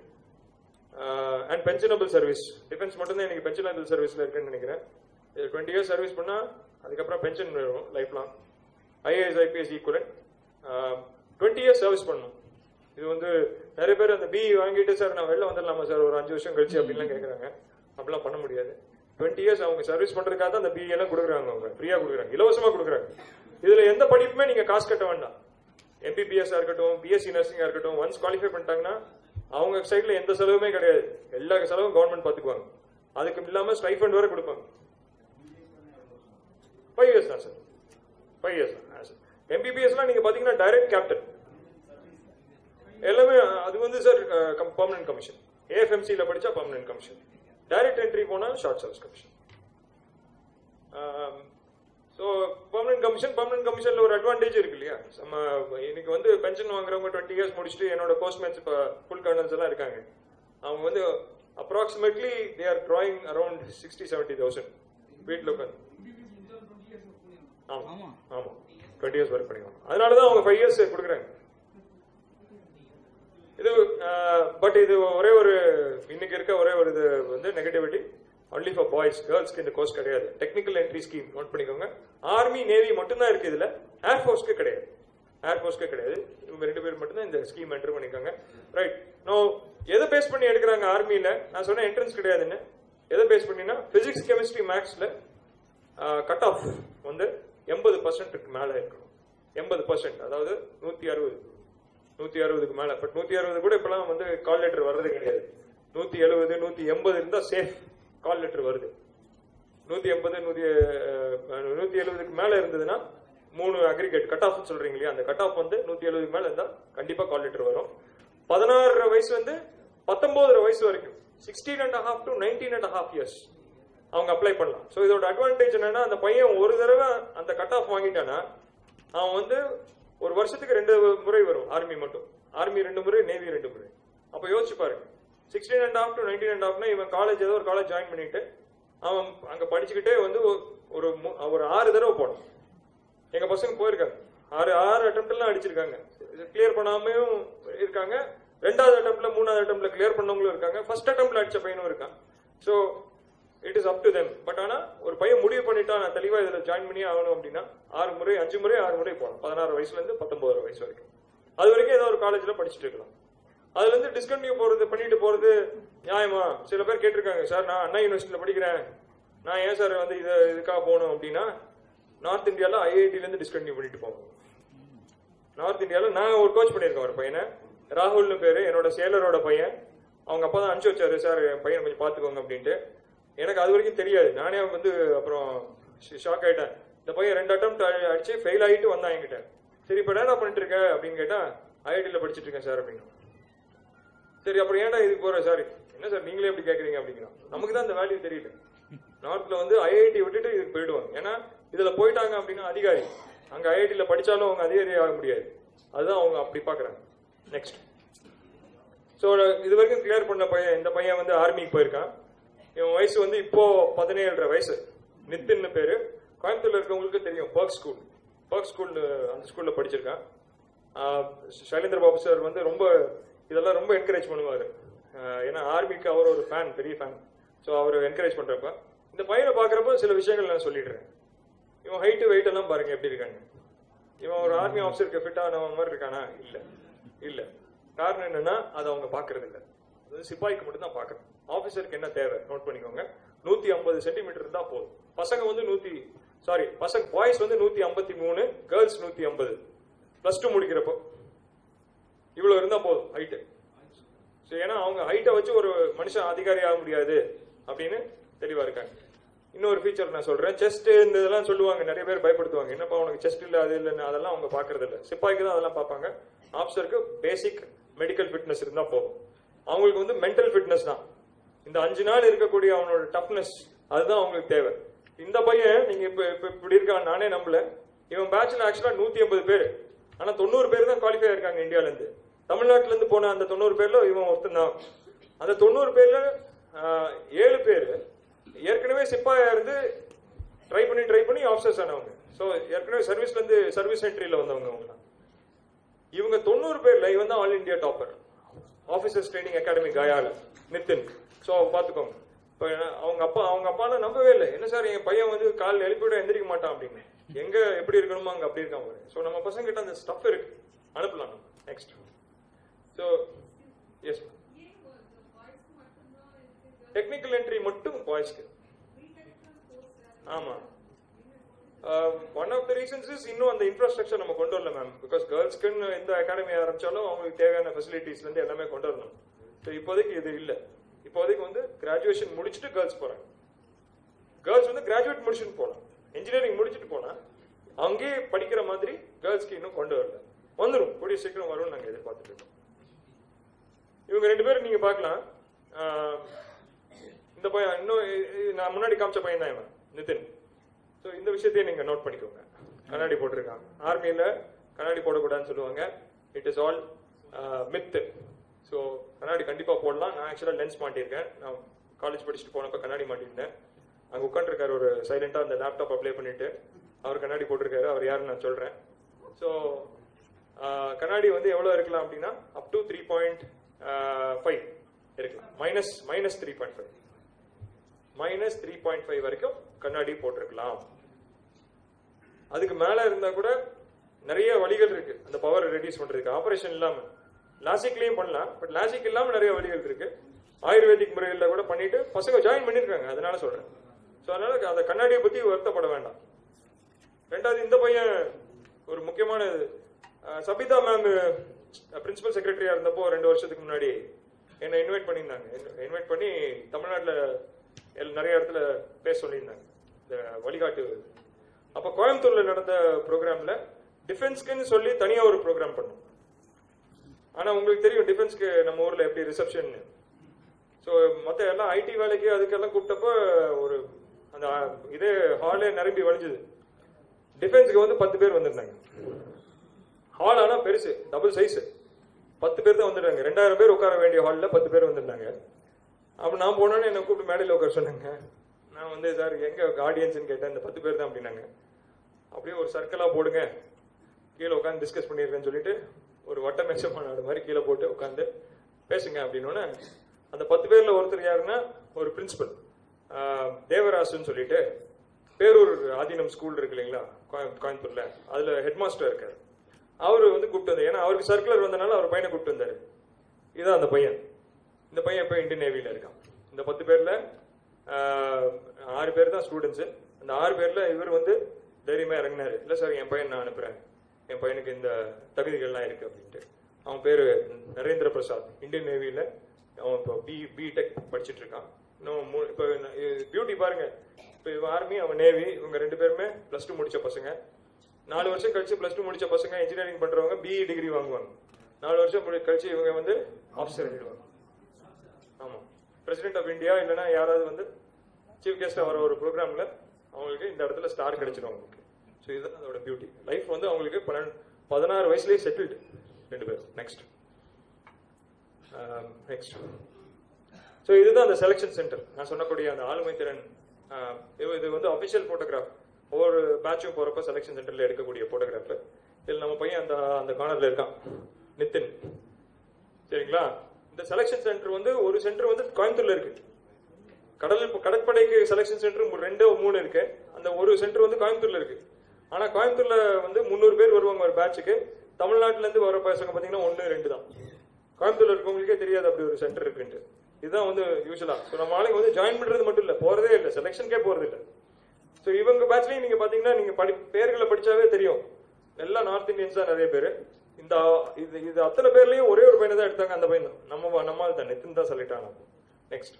அண்ட் பென்ஷனபிள் சர்வீஸ் டிஃபென்ஸ் மட்டும் தான் எனக்கு பென்ஷனபிள் சர்வீஸ்ல இருக்குன்னு நினைக்கிறேன் டுவெண்ட்டி இயர்ஸ் சர்வீஸ் பண்ணா அதுக்கப்புறம் பென்ஷன் வரும் lifelong IAS IPS equivalent twenty years service பண்ணணும் இது வந்து நிறைய பேர் அந்த பிஇ வாங்கிட்டு சார் நான் வெளில வந்துடலாமா சார் ஒரு அஞ்சு வருஷம் கழிச்சு அப்படின்லாம் கேட்குறாங்க அப்படிலாம் பண்ண முடியாது டுவெண்ட்டி இயர்ஸ் அவங்க சர்வீஸ் பண்றதுக்காக தான் அந்த பிஇ எல்லாம் கொடுக்குறாங்க அவங்க ஃப்ரீயா கொடுக்குறாங்க இலவசமா கொடுக்குறாங்க இதுல எந்த படிப்புமே நீங்க காசு கட்ட வேண்டாம் எம்பிபிஎஸ் இருக்கட்டும் பிஎஸ்சி நர்சிங்கா இருக்கட்டும் ஒன்ஸ் குவாலிஃபை பண்ணிட்டாங்கன்னா அவங்க சைடுல எந்த செலவுமே கிடையாது எல்லா செலவும் கவர்மெண்ட் பாத்துக்குவாங்க அதுக்கு இல்லாம ஸ்டைஃபண்ட் வரை கொடுப்பாங்க ஃபைவ் இயர்ஸ் தான் சார் ஃபைவ் இயர்ஸ் தான் எம்பிபிஎஸ்லாம் நீங்க பாத்தீங்கன்னா டைரக்ட் கேப்டன் எல்லாமே அது வந்து சார் பர்மனன்ட் கமிஷன் ஏஎஃப்எம்சியில படிச்சா பர்மனன்ட் கமிஷன் டைரக்ட் என்ட்ரி போனா short service commission so permanent commission permanent கமிஷன்ல ஒரு அட்வான்டேஜ் இருக்கு இல்லையா நம்ம இன்னைக்கு வந்து பென்ஷன் வாங்குறவங்க டுவெண்ட்டி இயர்ஸ் முடிச்சுட்டு என்னோட போஸ்ட்மேட்ஸ் இப்போ ஃபுல் கர்னல்ஸ் எல்லாம் இருக்காங்க அவங்க வந்து approximately they are drawing around sixty seventy thousand வீட்டில் உட்காந்து ஆமா ஆமா டுவெண்ட்டி இயர்ஸ் ஒர்க் பண்ணிக்கோங்க அதனால தான் அவங்க ஃபைவ் இயர்ஸ் கொடுக்குறாங்க இது பட் இது ஒரே ஒரு இன்னைக்கு இருக்க ஒரே ஒரு இது வந்து நெகட்டிவிட்டி ஒன்லி ஃபார் பாய்ஸ் கேர்ள்ஸ்க்கு இந்த கோர்ஸ் கிடையாது டெக்னிக்கல் என்ட்ரி ஸ்கீம் நோட் பண்ணிக்கோங்க ஆர்மி நேவி மட்டும்தான் இருக்கு இதுல ஏர்ஃபோர்ஸ்க்கு கிடையாது ஏர்ஃபோர்ஸ்க்கு கிடையாது இவங்க ரெண்டு பேர் மட்டும்தான் இந்த ஸ்கீம் என்டர் பண்ணிக்கோங்க ரைட் நோ எதை பேஸ் பண்ணி எடுக்கிறாங்க ஆர்மியில நான் சொன்னேன் என்ட்ரன்ஸ் கிடையாதுன்னு எதை பேஸ் பண்ணினா பிசிக்ஸ் கெமிஸ்ட்ரி மேக்ஸ்ல கட் ஆஃப் வந்து எண்பது பர்சன்ட்டுக்கு மேல இருக்கணும் எண்பது பர்சன்ட் அதாவது நூத்தி அறுபது நூத்தி அறுபதுக்கு மேல பட் நூத்தி அறுபது கூட இப்பெல்லாம் வந்து கால் லெட்டர் வர்றது கிடையாது நூத்தி எழுபது நூத்தி எண்பது இருந்தா சேஃப் கால் லெட்டர் வருது நூத்தி எண்பது நூத்தி அஹ், நூத்தி எழுபதுக்கு மேல இருந்ததுன்னா மூணு அக்ரிகேட் கட் ஆஃப் சொல்றீங்க இல்லையா அந்த கட் ஆஃப் வந்து நூத்தி எழுபதுக்கு மேல இருந்தா கண்டிப்பா கால் லெட்டர் வரும் பதினாறு வயசு வந்து பத்தொன்பது வயசு வரைக்கும் sixteen and half to nineteen and half years அவங்க அப்ளை பண்ணலாம் ஸோ இதோட அட்வான்டேஜ் என்னன்னா அந்த பையன் ஒரு தடவை அந்த கட் ஆஃப் வாங்கிட்டானா அவன் வந்து ஒரு வருஷத்துக்கு ரெண்டு முறை வரும் ஆர்மி மட்டும் ஆர்மி ரெண்டு முறை நேவி ரெண்டு முறை அப்ப யோசிச்சு பாருங்க sixteen and half to nineteen and ஹாஃப்னா இவன் காலேஜ் ஏதோ ஒரு காலேஜ் ஜாயின் பண்ணிட்டு அவன் அங்க படிச்சுக்கிட்டே வந்து ஒரு- ஒரு மு- ஒரு ஆறு தடவை போனான் எங்க பசங்க போயிருக்காங்க ஆறு ஆறு அட்டம்ப்ட்லாம் அடிச்சிருக்காங்க கிளியர் பண்ணாமையும் இருக்காங்க ரெண்டாவது அட்டம்ப்ட்ல மூணாவது அட்டம்ப்ட்ல கிளியர் பண்ணவங்களும் இருக்காங்க ஃபர்ஸ்ட் அட்டம்ப்ட்ல அடிச்ச பையனும் இருக்கான் so it is up to them but ஆனா ஒரு பையன் முடிவு பண்ணிட்டா நான் தெளிவா இதுல ஜாயின் பண்ணி ஆகணும் அப்படின்னா ஆறு முறை அஞ்சு முறை ஆறு முறை போகணும் பதினாறு வயசுல இருந்து பத்தொன்பது வயசு வரைக்கும் அது வரைக்கும் ஏதோ ஒரு காலேஜ்ல படிச்சுட்டு இருக்கலாம் அதுல இருந்து டிஸ்கண்டினியூ போறது பண்ணிட்டு போறது நியாயமா சில பேர் கேட்டிருக்காங்க சார் நான் அண்ணா யூனிவர்சிட்டியில படிக்கிறேன் நான் ஏன் சார் வந்து இது இதுக்காக போகணும் அப்படின்னா நார்த் இந்தியால ஐஐடில இருந்து டிஸ்கண்டினியூ பண்ணிட்டு போவோம் நார்த் இந்தியால நான் ஒரு கோச் பண்ணியிருக்கேன் ஒரு பையனை ராகுல்னு பேரு என்னோட சேலரோட பையன் அவங்க அப்பா தான் அனுப்பிச்சு வச்சாரு சார் என் பையனை கொஞ்சம் பாத்துக்கோங்க அப்படின்ட்டு எனக்கு அது வரைக்கும் தெரியாது நானே வந்து அப்புறம் ஷாக் ஆயிட்டேன் இந்த பையன் ரெண்டு அட்டம் அடிச்சு ஃபெயில் ஆகிட்டு வந்தான் என்கிட்ட சரி இப்போ என்ன பண்ணிட்டு இருக்க அப்படின்னு கேட்டா ஐஐடியில் படிச்சிட்டு இருக்கேன் சார் அப்படின்னு சரி அப்புறம் ஏன்டா இதுக்கு போற சார் என்ன சார் நீங்களே எப்படி கேக்குறீங்க அப்படிங்கிறான் நமக்கு தான் இந்த வேல்யூ தெரியல நார்த்ல வந்து ஐஐடி விட்டுட்டு இதுக்கு போயிடுவாங்க ஏன்னா இதுல போயிட்டாங்க அப்படின்னா அதிகாரி அங்க ஐஐடில படிச்சாலும் அவங்க அதிகாரி ஆக முடியாது அதுதான் அவங்க அப்படி பாக்குறாங்க நெக்ஸ்ட் ஸோ இது வரைக்கும் கிளியர் பண்ண பையன் இந்த பையன் வந்து ஆர்மிக்கு போயிருக்கான் இவன் வயசு வந்து இப்போ பதினேழரை வயசு நித்தின்னு பேரு கோயம்புத்தூர்ல இருக்கவங்களுக்கு தெரியும் பர்க் ஸ்கூல் பர்க் ஸ்கூல் அந்த ஸ்கூல்ல படிச்சிருக்கான் ஆஹ் சைலேந்திர பாபு சார் வந்து ரொம்ப இதெல்லாம் ரொம்ப என்கரேஜ் பண்ணுவாரு ஆஹ் ஏன்னா ஆர்மிக்கு அவர் ஒரு ஃபேன் பெரிய ஃபேன் ஸோ அவர் என்கரேஜ் பண்றப்ப இந்த பையனை பாக்குறப்ப சில விஷயங்கள் நான் சொல்லிடுறேன் இவன் ஹைட்டு வெயிட் எல்லாம் பாருங்க எப்படி இருக்காங்க இவன் ஒரு ஆர்மி ஆஃபீஸருக்கு ஃபிட் ஆனவன் மாதிரி இருக்கானா இல்ல இல்ல காரணம் என்னன்னா அதை அவங்க பாக்குறது இல்ல அது சிப்பாய்க்கு மட்டும் தான் பாக்குறோம் ஆபீசருக்கு என்ன தேவை நோட் பண்ணிக்கோங்க நூத்தி ஐம்பது சென்டிமீட்டர் இருந்தா போதும் பசங்க வந்து நூத்தி சாரி பசங்க பாய்ஸ் வந்து நூத்தி ஐம்பத்தி மூணு கேர்ள்ஸ் நூத்தி ஐம்பது பிளஸ் டூ முடிக்கிறப்போ இவ்வளவு இருந்தா போதும் ஹைட்டு ஸோ ஏன்னா அவங்க ஹைட்டை வச்சு ஒரு மனுஷன் அதிகாரி ஆக முடியாது அப்படின்னு தெளிவா இருக்காங்க இன்னொரு ஃபீச்சர் நான் சொல்றேன் செஸ்ட் இந்த இதெல்லாம் சொல்லுவாங்க நிறைய பேர் பயப்படுத்துவாங்க என்னப்பா உனக்கு செஸ்ட் இல்ல அது இல்லைன்னு அதெல்லாம் அவங்க பாக்குறது இல்ல சிப்பாய்க்கு தான் அதெல்லாம் பார்ப்பாங்க ஆஃபீஸருக்கு பேசிக் மெடிக்கல் ஃபிட்னஸ் இருந்தா போதும் அவங்களுக்கு வந்து மென்டல் ஃபிட்னஸ் தான் இந்த அஞ்சு நாள் இருக்கக்கூடிய அவனோட டஃப்னஸ் அதுதான் அவங்களுக்கு தேவை இந்த பையன் நீங்க இப்ப இப்ப இப்படி இருக்கான் நானே நம்பல இவன் பேட்ச்ல ஆக்சுவலா நூத்தி ஐம்பது பேர் ஆனா தொண்ணூறு பேர் தான் குவாலிஃபை இருக்காங்க இந்தியால இருந்து தமிழ்நாட்டுல இருந்து போன அந்த தொண்ணூறு பேர்ல இவன் ஒருத்தன் தான் அந்த தொண்ணூறு பேர்ல ஆஹ், ஏழு பேர் ஏற்கனவே சிப்பாயா இருந்து ட்ரை பண்ணி ட்ரை பண்ணி ஆஃபீஸர்ஸ் ஆனவங்க ஸோ ஏற்கனவே சர்வீஸ்ல இருந்து சர்வீஸ் என்ட்ரியில வந்தவங்க அவங்கலாம் இவங்க தொண்ணூறு பேர்ல இவன் தான் all India topper officers training academy கயால நிதின் ஸோ பாத்துக்கோங்க இப்போ அவங்க அப்பா அவங்க அப்பாலாம் நம்பவே இல்லை என்ன சார் என் பையன் வந்து காலைல எழுப்பி விட எந்திரிக்க மாட்டான் அப்படின்னு எங்க எப்படி இருக்கணுமோ அங்க அப்படி இருக்கான் பாரு ஸோ நம்ம பசங்க கிட்ட அந்த ஸ்டஃப் இருக்கு அனுப்பலாம் நம்ம next so yes technical entry மட்டும் பாய்ஸ்க்கு ஆமா one of the reasons is இன்னும் அந்த இன்ஃப்ராஸ்ட்ரக்சர் நம்ம கொண்டு வரல மேம் பிகாஸ் கேர்ள்ஸ்க்குன்னு எந்த அகாடமி ஆரம்பிச்சாலும் அவங்களுக்கு தேவையான ஃபெசிலிட்டிஸ்ல இருந்து எல்லாமே கொண்டு வரணும் ஸோ இப்போதைக்கு இது இல்ல இப்போதைக்கு வந்து கிராஜுவேஷன் முடிச்சுட்டு கேர்ள்ஸ் போறாங்க கேர்ள்ஸ் வந்து கிராஜுவேட் முடிச்சுட்டு போலாம் இன்ஜினியரிங் முடிச்சுட்டு போனா அங்கேயே படிக்கிற மாதிரி கேர்ள்ஸ்க்கு இன்னும் கொண்டு வரல வந்துடும் கூடிய சீக்கிரம் வரும்னு நாங்க எதிர்பார்த்துட்டு இருக்கோம் இவங்க ரெண்டு பேரும் நீங்க பார்க்கலாம் ஆஹ், இந்த பையன் இன்னும் இ- இ- நான் முன்னாடி காமிச்ச பையன் தான் இவன் நிதின் ஸோ இந்த விஷயத்தையும் நீங்க நோட் பண்ணிக்கோங்க கண்ணாடி போட்டிருக்காங்க ஆர்மியில கண்ணாடி போடக்கூடாதுன்னு சொல்லுவாங்க it is all myth so கண்ணாடி கண்டிப்பா போடலாம் நான் ஆக்சுவலாக லென்ஸ் மாட்டியிருக்கேன் நான் காலேஜ் படிச்சுட்டு போனப்ப கண்ணாடி மாட்டியிருந்தேன் அங்க உட்காந்துருக்காரு ஒரு சைலண்டா அந்த லேப்டாப் அப்ளை பண்ணிட்டு அவர் கண்ணாடி போட்டிருக்காரு அவர் யாருன்னு நான் சொல்றேன் ஸோ கண்ணாடி வந்து எவ்வளோ இருக்கலாம் அப்படின்னா up to three point five இருக்கலாம் minus minus three point five minus three point five வரைக்கும் கண்ணாடி போட்டிருக்கலாம் அதுக்கு மேல இருந்தா கூட நிறைய வழிகள் இருக்கு அந்த பவர் ரெடியூஸ் பண்றதுக்கு ஆபரேஷன் இல்லாம லாசிக்லயும் பண்ணலாம் பட் லாசிக் இல்லாம நிறைய வழிகள் இருக்கு ஆயுர்வேதிக் முறைகள்ல கூட பண்ணிட்டு பசங்க ஜாயின் பண்ணிருக்காங்க அதனால சொல்றேன் ஸோ அதனால அந்த கண்ணாடியை பத்தி வருத்தப்பட வேண்டாம் ரெண்டாவது இந்த பையன் ஒரு முக்கியமான இது. அஹ், சபிதா மேம் பிரின்சிபல் செக்ரட்டரியா இருந்தப்போ ரெண்டு வருஷத்துக்கு முன்னாடி என்னை இன்வைட் பண்ணியிருந்தாங்க இன்வைட் பண்ணி தமிழ்நாட்டில் நிறைய இடத்துல பேச சொல்லியிருந்தாங்க இந்த வழிகாட்டு அப்ப கோயம்புத்தூர்ல நடந்த ப்ரோக்ராம்ல டிஃபென்ஸ்க்குன்னு சொல்லி தனியா ஒரு ப்ரோக்ராம் பண்ணோம் ஆனா உங்களுக்கு தெரியும் டிஃபென்ஸ்க்கு நம்ம ஊர்ல எப்படி ரிசப்ஷன் ஸோ மற்ற எல்லாம் ஐடி வேலைக்கு அதுக்கெல்லாம் கூப்பிட்டப்போ ஒரு அந்த இதே ஹாலே நிரம்பி வழிஞ்சுது டிஃபென்ஸ்க்கு வந்து பத்து பேர் வந்திருந்தாங்க ஹால் ஆனா பெருசு டபுள் சைஸ் பத்து பேர் தான் வந்துட்டாங்க ரெண்டாயிரம் பேர் உட்கார வேண்டிய ஹாலில் பத்து பேர் வந்திருந்தாங்க அப்ப நான் போனோன்னே என்னை கூப்பிட்டு மேடையில் உட்கார சொன்னாங்க நான் வந்து சார் எங்க ஆடியன்ஸ்னு கேட்டேன் இந்த பத்து பேர் தான் அப்படின்னாங்க அப்படியே ஒரு சர்க்கிளா போடுங்க கீழே உட்காந்து டிஸ்கஸ் பண்ணிடுறேன்னு சொல்லிட்டு ஒரு வட்ட மேட்ச மாநாடு மாதிரி கீழே போட்டு உட்காந்து பேசுங்க அப்படின்னோடனே அந்த பத்து பேர்ல ஒருத்தர் யாருன்னா ஒரு பிரின்சிபல் தேவராசுன்னு சொல்லிட்டு பேரூர் ஆதீனம் ஸ்கூல் இருக்கு இல்லைங்களா கோயம்- கோயம்புத்தூர்ல அதுல ஹெட் மாஸ்டர் இருக்காரு அவரு வந்து கூப்பிட்டு வந்தார் ஏன்னா அவருக்கு சர்க்குலர் வந்தனால அவர் பையனை கூப்பிட்டு வந்தாரு இதான் அந்த பையன் இந்த பையன் இப்போ இந்தியன் நேவில இருக்கான் இந்த பத்து பேர்ல ஆஹ், ஆறு பேர் தான் ஸ்டூடெண்ட்ஸ் அந்த ஆறு பேர்ல இவர் வந்து தைரியமா இறங்கினாரு இல்ல சார் என் பையன் நான் அனுப்புறேன் என் பையனுக்கு இந்த தகுதிகள்லாம் இருக்கு அப்படின்ட்டு அவன் பேரு நரேந்திர பிரசாத் இந்தியன் நேவில அவன் இப்போ பி பிடெக் படிச்சிட்டு இருக்கான் இன்னும் மூ- இப்போ பியூட்டி பாருங்க இப்போ இவன் ஆர்மி அவன் நேவி இவங்க ரெண்டு பேருமே பிளஸ் டூ முடிச்ச பசங்க நாலு வருஷம் கழிச்சு பிளஸ் டூ முடிச்ச பசங்க இன்ஜினியரிங் பண்றவங்க பிஇ டிகிரி வாங்குவாங்க நாலு வருஷம் முடி- கழிச்சு இவங்க வந்து ஆஃபீஸர் ஆயிடுவாங்க ஆமா பிரசிடென்ட் ஆஃப் இந்தியா இல்லைன்னா யாராவது வந்து சீஃப் கெஸ்டா வர ஒரு ப்ரோக்ராம்ல அவங்களுக்கு இந்த இடத்துல ஸ்டார் கிடைச்சிடும் அவங்களுக்கு ஸோ இதுதான் அதோட பியூட்டி லைஃப் வந்து அவங்களுக்கு பன்னெண்டு பதினாறு வயசுலயே செட்டில்டு ரெண்டு பேரும் நெக்ஸ்ட் நெக்ஸ்ட் ஸோ இதுதான் அந்த செலெக்ஷன் சென்டர் நான் சொன்னக்கூடிய அந்த ஆளுமை திறன் ஆஹ், இது இது வந்து அபிஷியல் போட்டோகிராஃப் ஒவ்வொரு பேட்சும் போறப்ப செலெக்ஷன் சென்டர்ல எடுக்கக்கூடிய போட்டோகிராஃப் இதில் நம்ம பையன் அந்த அந்த கார்னர்ல இருக்கான் நிதின் சரிங்களா இந்த செலெக்ஷன் சென்டர் வந்து ஒரு சென்டர் வந்து கோயம்புத்தூர்ல இருக்கு கடல் கடற்படைக்கு செலெக்ஷன் சென்டர் ரெண்டு மூணு இருக்கு அந்த ஒரு சென்டர் வந்து கோயம்புத்தூர்ல இருக்கு ஆனா கோயம்புத்தூர்ல வந்து முந்நூறு பேர் வருவாங்க ஒரு பேட்சுக்கு தமிழ்நாட்டுல இருந்து வர பசங்க பாத்தீங்கன்னா ஒன்னு ரெண்டு தான் கோயம்புத்தூர்ல இருக்கவங்களுக்கே தெரியாது அப்படி ஒரு சென்டர் இருக்குன்ட்டு இதுதான் வந்து யூஸ்வலா ஸோ நம்ம ஆளுங்க வந்து ஜாயின் பண்றது மட்டும் இல்ல போறதே இல்ல செலெக்ஷனுக்கே போறது இல்ல ஸோ இவங்க பேட்ச்லயும் நீங்க பாத்தீங்கன்னா நீங்க படி பேர்களை படிச்சாவே தெரியும் எல்லாம் நார்த் இந்தியன்ஸ் தான் நிறைய பேர் இந்த இது இது அத்தனை பேர்லயும் ஒரே ஒரு பையனை தான் எடுத்தாங்க அந்த பையன் தான் நம்ம நம்ம தான் நித்தின் தான் செலக்ட் ஆனாங்க நெக்ஸ்ட்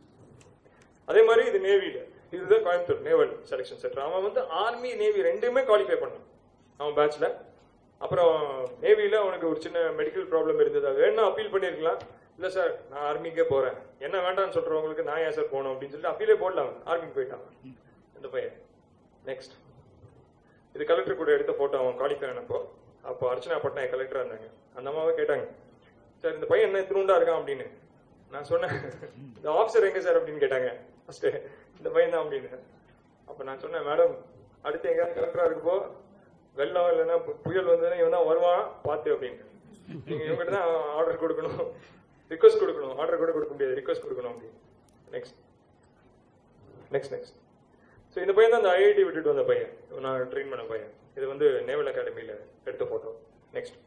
அதே மாதிரி இது நேவில இதுதான் கோயம்புத்தூர் நேவல் செலெக்ஷன் சென்டர் அவன் வந்து ஆர்மி நேவி ரெண்டுமே குவாலிஃபை பண்ணான் அவன் பேட்ச்ல அப்புறம் நேவில அவனுக்கு ஒரு சின்ன மெடிக்கல் ப்ராப்ளம் இருந்தது அது வேணா அப்பீல் பண்ணிருக்கலாம் இல்ல சார் நான் ஆர்மிக்கே போறேன் என்ன வேண்டாம்னு சொல்றவங்களுக்கு நான் ஏன் சார் போகணும் அப்படின்னு சொல்லிட்டு அப்பீலே போடலாம் ஆர்மிக்கு போயிட்டான் இந்த பையன் நெக்ஸ்ட் இது கலெக்டர் கூட எடுத்த போட்டோ அவன் குவாலிஃபை ஆனப்போ அப்போ அர்ச்சனா பட்நாயக் கலெக்டரா இருந்தாங்க அந்த அம்மாவே கேட்டாங்க சார் இந்த பையன் என்ன திருண்டா இருக்கான் அப்படின்னு நான் சொன்னேன் இந்த ஆஃபீஸர் எங்க சார் அப்படின்னு கேட்டாங்க ஃபர்ஸ்ட் இந்த பையன் தான் அப்படின்னு அப்ப நான் சொன்னேன் மேடம் அடுத்து எங்கேயாவது கலெக்டரா இருக்கப்போ வெள்ளம் இல்லைன்னா பு- புயல் வந்ததுன்னா இவன் தான் வருவான் பார்த்து அப்படின்னு நீங்க இவங்ககிட்ட தான் ஆர்டர் கொடுக்கணும் ரிக்வஸ்ட் கொடுக்கணும் ஆர்டர் கூட கொடுக்க முடியாது ரிக்வஸ்ட் கொடுக்கணும் அப்படின்னு நெக்ஸ்ட் நெக்ஸ்ட் நெக்ஸ்ட் ஸோ இந்த பையன் தான் அந்த ஐஐடி விட்டுட்டு வந்த பையன் இவன் நான் ட்ரெயின் பண்ண பையன் இது வந்து நேவல் அகாடமியில் எடுத்த ஃபோட்டோ நெக்ஸ்ட்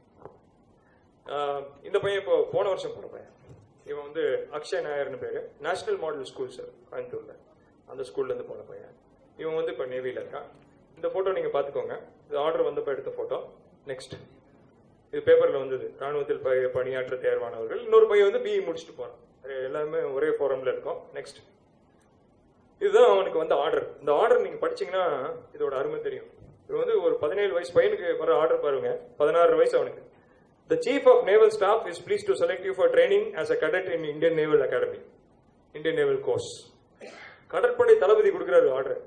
இந்த பையன் இப்போ போன வருஷம் போன பையன் இவன் வந்து அக்ஷய் நாயர்னு பேரு நேஷனல் மாடல் ஸ்கூல் சார் கோயம்புத்தூர்ல அந்த ஸ்கூல்ல இருந்து போன பையன் இவன் வந்து இப்போ நேவியில் இருக்கான் இந்த ஃபோட்டோ நீங்க பார்த்துக்கோங்க இது ஆர்டர் வந்தப்போ எடுத்த ஃபோட்டோ நெக்ஸ்ட் இது பேப்பர்ல வந்தது ராணுவத்தில் ப- பணியாற்ற தேர்வானவர்கள் இன்னொரு பையன் வந்து பிஇ முடிச்சுட்டு போறான் அது எல்லாமே ஒரே ஃபோரம்ல இருக்கும் நெக்ஸ்ட் இதுதான் அவனுக்கு வந்து ஆர்டர் இந்த ஆர்டர் நீங்க படிச்சீங்கன்னா இதோட அருமை தெரியும் இது வந்து ஒரு பதினேழு வயசு பையனுக்கு வர ஆர்டர் பாருங்க பதினாறு வயசு அவனுக்கு The chief of naval staff is pleased to select you for training as a cadet in Indian Naval Academy, Indian Naval Course. கடற்படை தளபதி கொடுக்குறாரு ஆர்டர்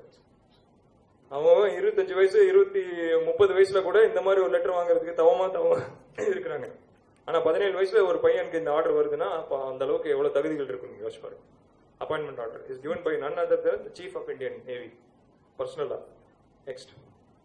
அவன் இருபத்தஞ்சு வயசு இருபத்தி முப்பது வயசுல கூட இந்த மாதிரி ஒரு லெட்டர் வாங்குறதுக்கு தவமா தவமா இருக்கிறாங்க ஆனா பதினேழு வயசுல ஒரு பையனுக்கு இந்த ஆர்டர் வருதுன்னா அப்ப அந்த அளவுக்கு எவ்வளவு தகுதிகள் இருக்கும் நீங்க யோசிச்சு பாருங்க appointment order is given by none other than the chief of Indian Navy பர்சனலா நெக்ஸ்ட்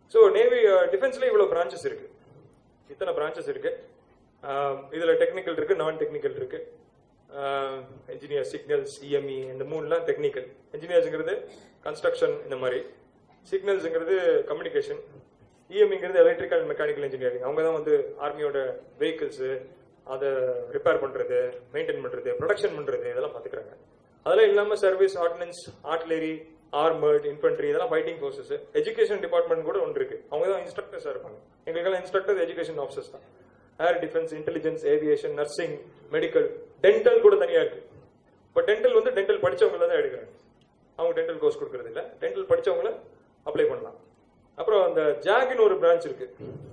ஸோ நேவி டிஃபென்ஸ்ல இவ்வளவு பிரான்ச்சஸ் இருக்கு இத்தனை பிரான்ச்சஸ் இருக்கு ஆஹ் இதுல டெக்னிக்கல் இருக்கு நான் டெக்னிக்கல் இருக்கு இன்ஜினியர் சிக்னல்ஸ் இஎம்இ இந்த மூணுலாம் டெக்னிக்கல் இன்ஜினியர்ஸ்ங்கிறது கன்ஸ்ட்ரக்ஷன் இந்த மாதிரி சிக்னல்ஸ்ங்கிறது கம்யூனிகேஷன் இஎம்இங்கிறது எலக்ட்ரிக்கல் மெக்கானிக்கல் இன்ஜினியரிங் அவங்க தான் வந்து ஆர்மியோட வெஹிக்கிள்ஸ் அதை ரிப்பேர் பண்றது மெயின்டைன் பண்றது ப்ரொடக்ஷன் பண்றது இதெல்லாம் பாத்துக்கிறாங்க அதெல்லாம் இல்லாம service ordnance artillery armoured infantry இதெல்லாம் ஃபைட்டிங் ஃபோர்ஸஸ் எஜுகேஷன் டிபார்ட்மெண்ட் கூட ஒன்று இருக்கு அவங்க தான் இன்ஸ்ட்ரக்டர்ஸா இருப்பாங்க எங்களுக்கெல்லாம் இன்ஸ்ட்ரக்டர் எஜுகேஷன் ஆஃபீஸர்ஸ் தான் air defence intelligence aviation nursing medical dental கூட தனியா இருக்கு இப்போ டென்டல் வந்து டென்டல் படிச்சவங்கள தான் எடுக்கிறாங்க அவங்க டென்டல் கோர்ஸ் கொடுக்கறது இல்ல டென்டல் படிச்சவங்கள அப்ளை பண்ணலாம் அப்புறம் அந்த ஜாக்னு ஒரு பிரான்ச் இருக்கு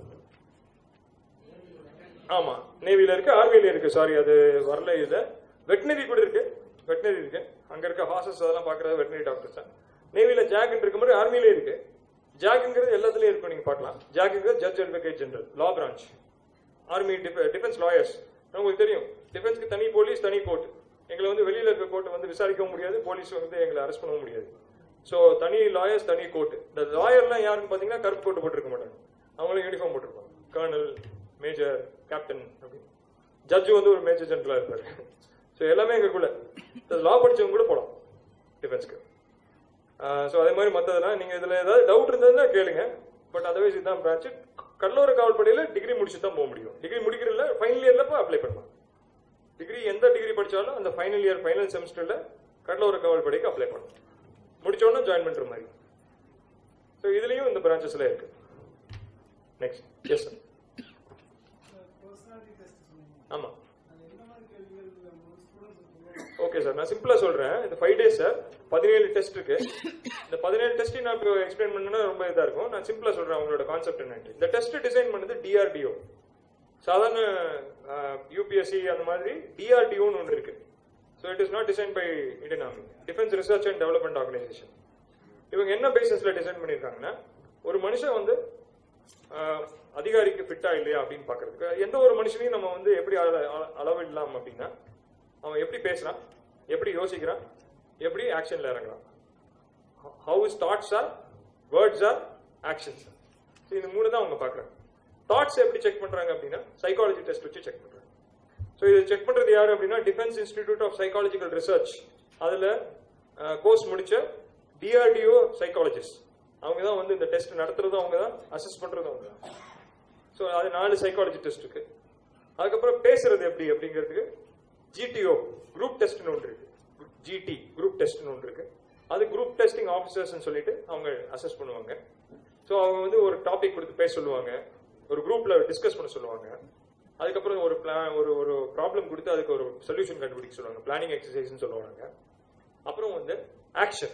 ஆமா நேவில இருக்கு ஆர்மியில இருக்கு சாரி அது வரல இல்ல வெட்டினரி கூட இருக்கு வெட்டினரி இருக்கு அங்க இருக்க ஹார்சஸ் அதெல்லாம் பாக்குறது வெட்டினரி டாக்டர்ஸ் தான் நேவில ஜாக்னு இருக்க மாதிரி ஆர்மியில இருக்கு ஜாக்ங்கிறது எல்லாத்துலயும் இருக்கும் நீங்க பார்க்கலாம் ஜாக்ங்கிறது judge advocate general law branch army defence lawyers உங்களுக்கு தெரியும் டிஃபென்ஸ்க்கு தனி போலீஸ் தனி கோர்ட் எங்களை வந்து வெளியில இருக்க கோர்ட் வந்து விசாரிக்கவும் முடியாது போலீஸ் வந்து எங்களை அரெஸ்ட் பண்ணவும் முடியாது ஸோ தனி லாயர்ஸ் தனி கோர்ட் இந்த லாயர்லாம் யாருன்னு பாத்தீங்கன்னா கருப்பு கோட்டு போட்டிருக்க மாட்டாங்க அவங்களும் யூனிஃபார்ம் போட்டிருப்பாங்க கர்னல் மேஜர் கேப்டன் அப்படின்னு ஜட்ஜு வந்து ஒரு மேஜர் ஜெனரலா இருப்பாரு ஸோ எல்லாமே எங்களுக்குள்ள லா படிச்சவங்க கூட போகலாம் டிஃபென்ஸ்க்கு ஸோ அதே மாதிரி மற்றதெல்லாம் நீங்க இதுல ஏதாவது டவுட் இருந்ததுன்னா கேளுங்க பட் அதர்வைஸ் இதுதான் பிரான்ச் கடலோர காவல்படையில டிகிரி முடிச்சு தான் போக முடியும் டிகிரி முடிக்கிறதுல ஃபைனல் இயர்ல போய் அப்ளை பண்ணலாம் டிகிரி எந்த டிகிரி படிச்சாலும் அந்த ஃபைனல் இயர் ஃபைனல் செமஸ்டர்ல கடலோர காவல்படைக்கு அப்ளை பண்ணலாம் முடிச்சோன்னா ஜாயின் பண்ற மாதிரி ஸோ இதுலயும் இந்த பிரான்ச்சஸ்ல இருக்கு நெக்ஸ்ட் எஸ் சார் ஆமா ஓகே சார் நான் சிம்பிளா சொல்றேன் இந்த ஃபைவ் டேஸ் சார் பதினேழு டெஸ்ட் இருக்கு இந்த பதினேழு டெஸ்ட் நான் இப்போ எக்ஸ்பிளைன் பண்ணா ரொம்ப இதா இருக்கும் நான் சிம்பிளா சொல்றேன் உங்களோட கான்செப்ட் என்னன்ட்டு இந்த டெஸ்ட் டிசைன் பண்ணது டிஆர்டிஓ சாதாரண யூபிஎஸ்சி அந்த மாதிரி டிஆர்டிஓன்னு ஒன்று இருக்கு so it is not design by Indian army defence research and development organisation இவங்க என்ன பேசிஸ்ல டிசைன் பண்ணியிருக்காங்கன்னா ஒரு மனுஷன் வந்து ஆஹ், அதிகாரிக்கு ஃபிட்டா இல்லையா அப்படின்னு பாக்குறதுக்கு எந்த ஒரு மனுஷனையும் நம்ம வந்து எப்படி அள- அள- அளவிடலாம் அப்படின்னா அவன் எப்படி பேசுறான் எப்படி யோசிக்கிறான் எப்படி ஆக்ஷன்ல இறங்குறான் how is thoughts are words are actions இந்த மூணு தான் அவங்க பாக்குறாங்க தாட்ஸ் எப்படி செக் பண்றாங்க அப்படின்னா சைக்காலஜி டெஸ்ட் வச்சு செக் பண்றாங்க ஸோ இது செக் பண்றது யாரு அப்படின்னா defence institute of psychological research அதுல கோர்ஸ் முடிச்ச டிஆர்டிஓ சைக்காலஜிஸ்ட் அவங்க தான் வந்து இந்த டெஸ்ட் நடத்துறதும் அவங்க தான் அசஸ் பண்றதும் அவங்க தான் ஸோ அது நாலு சைக்காலஜி டெஸ்ட் இருக்கு அதுக்கப்புறம் பேசுறது எப்படி அப்படிங்கிறதுக்கு ஜிடிஓ குரூப் டெஸ்ட்னு ஒன்று இருக்கு ஜிடி குரூப் டெஸ்ட்னு ஒன்று இருக்கு அது குரூப் டெஸ்டிங் ஆஃபீஸர்ஸ் சொல்லிட்டு அவங்க அசஸ் பண்ணுவாங்க ஸோ அவங்க வந்து ஒரு டாபிக் கொடுத்து பேச சொல்லுவாங்க ஒரு குரூப்ல டிஸ்கஸ் பண்ண சொல்லுவாங்க அதுக்கப்புறம் ஒரு பிளான் ஒரு ஒரு ப்ராப்ளம் கொடுத்து அதுக்கு ஒரு சொல்யூஷன் கண்டுபிடிக்க சொல்லுவாங்க பிளானிங் எக்ஸசைஸ்னு சொல்லுவாங்க அப்புறம் வந்து ஆக்ஷன்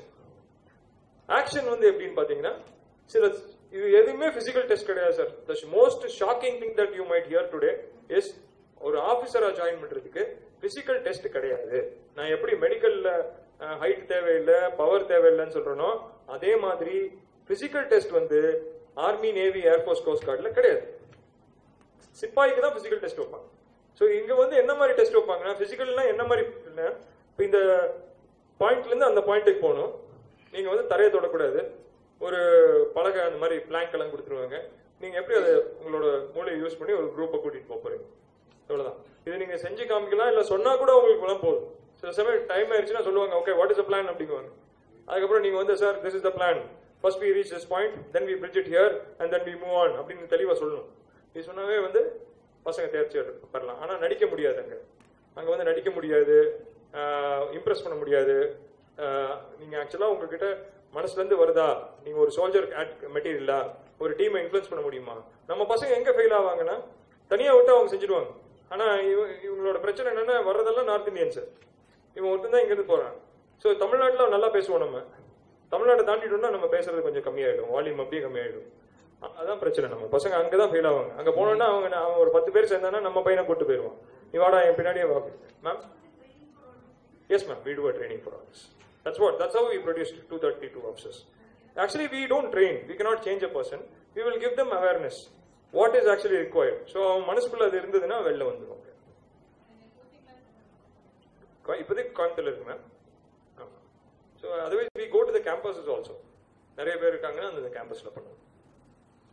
ஆக்ஷன் வந்து எப்படின்னு பாத்தீங்கன்னா சில இது எதுவுமே பிசிக்கல் டெஸ்ட் கிடையாது sir the most shocking thing that you might hear today is ஒரு ஆபீசரா ஜாயின் பண்றதுக்கு பிசிக்கல் டெஸ்ட் கிடையாது நான் எப்படி மெடிக்கல்ல ஹைட் தேவையில்லை பவர் தேவையில்லைன்னு சொல்றேனோ அதே மாதிரி பிசிக்கல் டெஸ்ட் வந்து ஆர்மி நேவி ஏர்ஃபோர்ஸ் கோஸ்ட் கார்டுல கிடையாது சிப்பாய்க்கு தான் பிசிக்கல் டெஸ்ட் வைப்பாங்க ஸோ இங்க வந்து என்ன மாதிரி டெஸ்ட் வைப்பாங்கன்னா பிசிக்கல்னா என்ன மாதிரி இப்போ இந்த பாயிண்ட்ல இருந்து அந்த பாயிண்ட்டுக்கு போகணும் நீங்க வந்து தரையை தொடக்கூடாது ஒரு பலகை அந்த மாதிரி பிளாங்க் எல்லாம் கொடுத்துருவாங்க நீங்க எப்படி அதை உங்களோட மூளையை யூஸ் பண்ணி ஒரு குரூப்பை கூட்டிட்டு போக போறீங்க இவ்வளவுதான் இது நீங்க செஞ்சு காமிக்கலாம் இல்ல சொன்னா கூட உங்களுக்கு எல்லாம் போதும் சில சமயம் டைம் ஆயிடுச்சுன்னா சொல்லுவாங்க okay what is the plan அப்படிங்குவாங்க அதுக்கப்புறம் நீங்க வந்து sir this is the plan first we reach this point then we bridge it here and then we move on அப்படின்னு தெளிவா சொல்லணும் இது சொன்னாவே வந்து பசங்க தேர்ச்சி பெறலாம் ஆனா நடிக்க முடியாது அங்க அங்க வந்து நடிக்க முடியாது இம்ப்ரெஸ் பண்ண முடியாது ஆஹ் நீங்க ஆக்சுவலா உங்ககிட்ட மனசுல இருந்து வருதா நீங்க ஒரு சோல்ஜர் மெட்டீரியலா ஒரு டீமை இன்ஃபுளுன்ஸ் பண்ண முடியுமா நம்ம பசங்க எங்க ஃபெயில் ஆவாங்கன்னா தனியா விட்டு அவங்க செஞ்சுடுவாங்க ஆனா இவ- இவங்களோட பிரச்சனை என்னன்னா வர்றதெல்லாம் நார்த் இந்தியன்ஸ் இவன் ஒருத்தன் தான் இங்க இருந்து போறான் சோ தமிழ்நாட்டுல நல்லா பேசுவோம் நம்ம தமிழ்நாட்டை தாண்டிட்டோம்னா நம்ம பேசுறது கொஞ்சம் கம்மியாயிடும் வால்யூம் அப்படியே கம்மியாயிடும் அ- அதான் பிரச்சனை நம்ம பசங்க அங்கதான் ஃபெயில் ஆவாங்க அங்க போனோம்னா அவங்க அவன் ஒரு பத்து பேர் சேர்ந்தானா நம்ம பையனை கூட்டு போயிருவான் நீ வாடா என் பின்னாடியே வா ma'am Yes, ma'am. We do a training for all this. That's what. That's how we produced 232 officers. Actually, we don't train. We cannot change a person. We will give them awareness. What is actually required. So, அவன் மனசுக்குள்ள அது இருந்ததுன்னா வெளில வந்துடும் கோ- இப்போதைக்கு கோயம்புத்தூர்ல இருக்கு ma'am so otherwise we go to the campuses also நிறைய பேர் இருக்காங்கன்னா அந்த கேம்பஸ்ல பண்ணுவோம்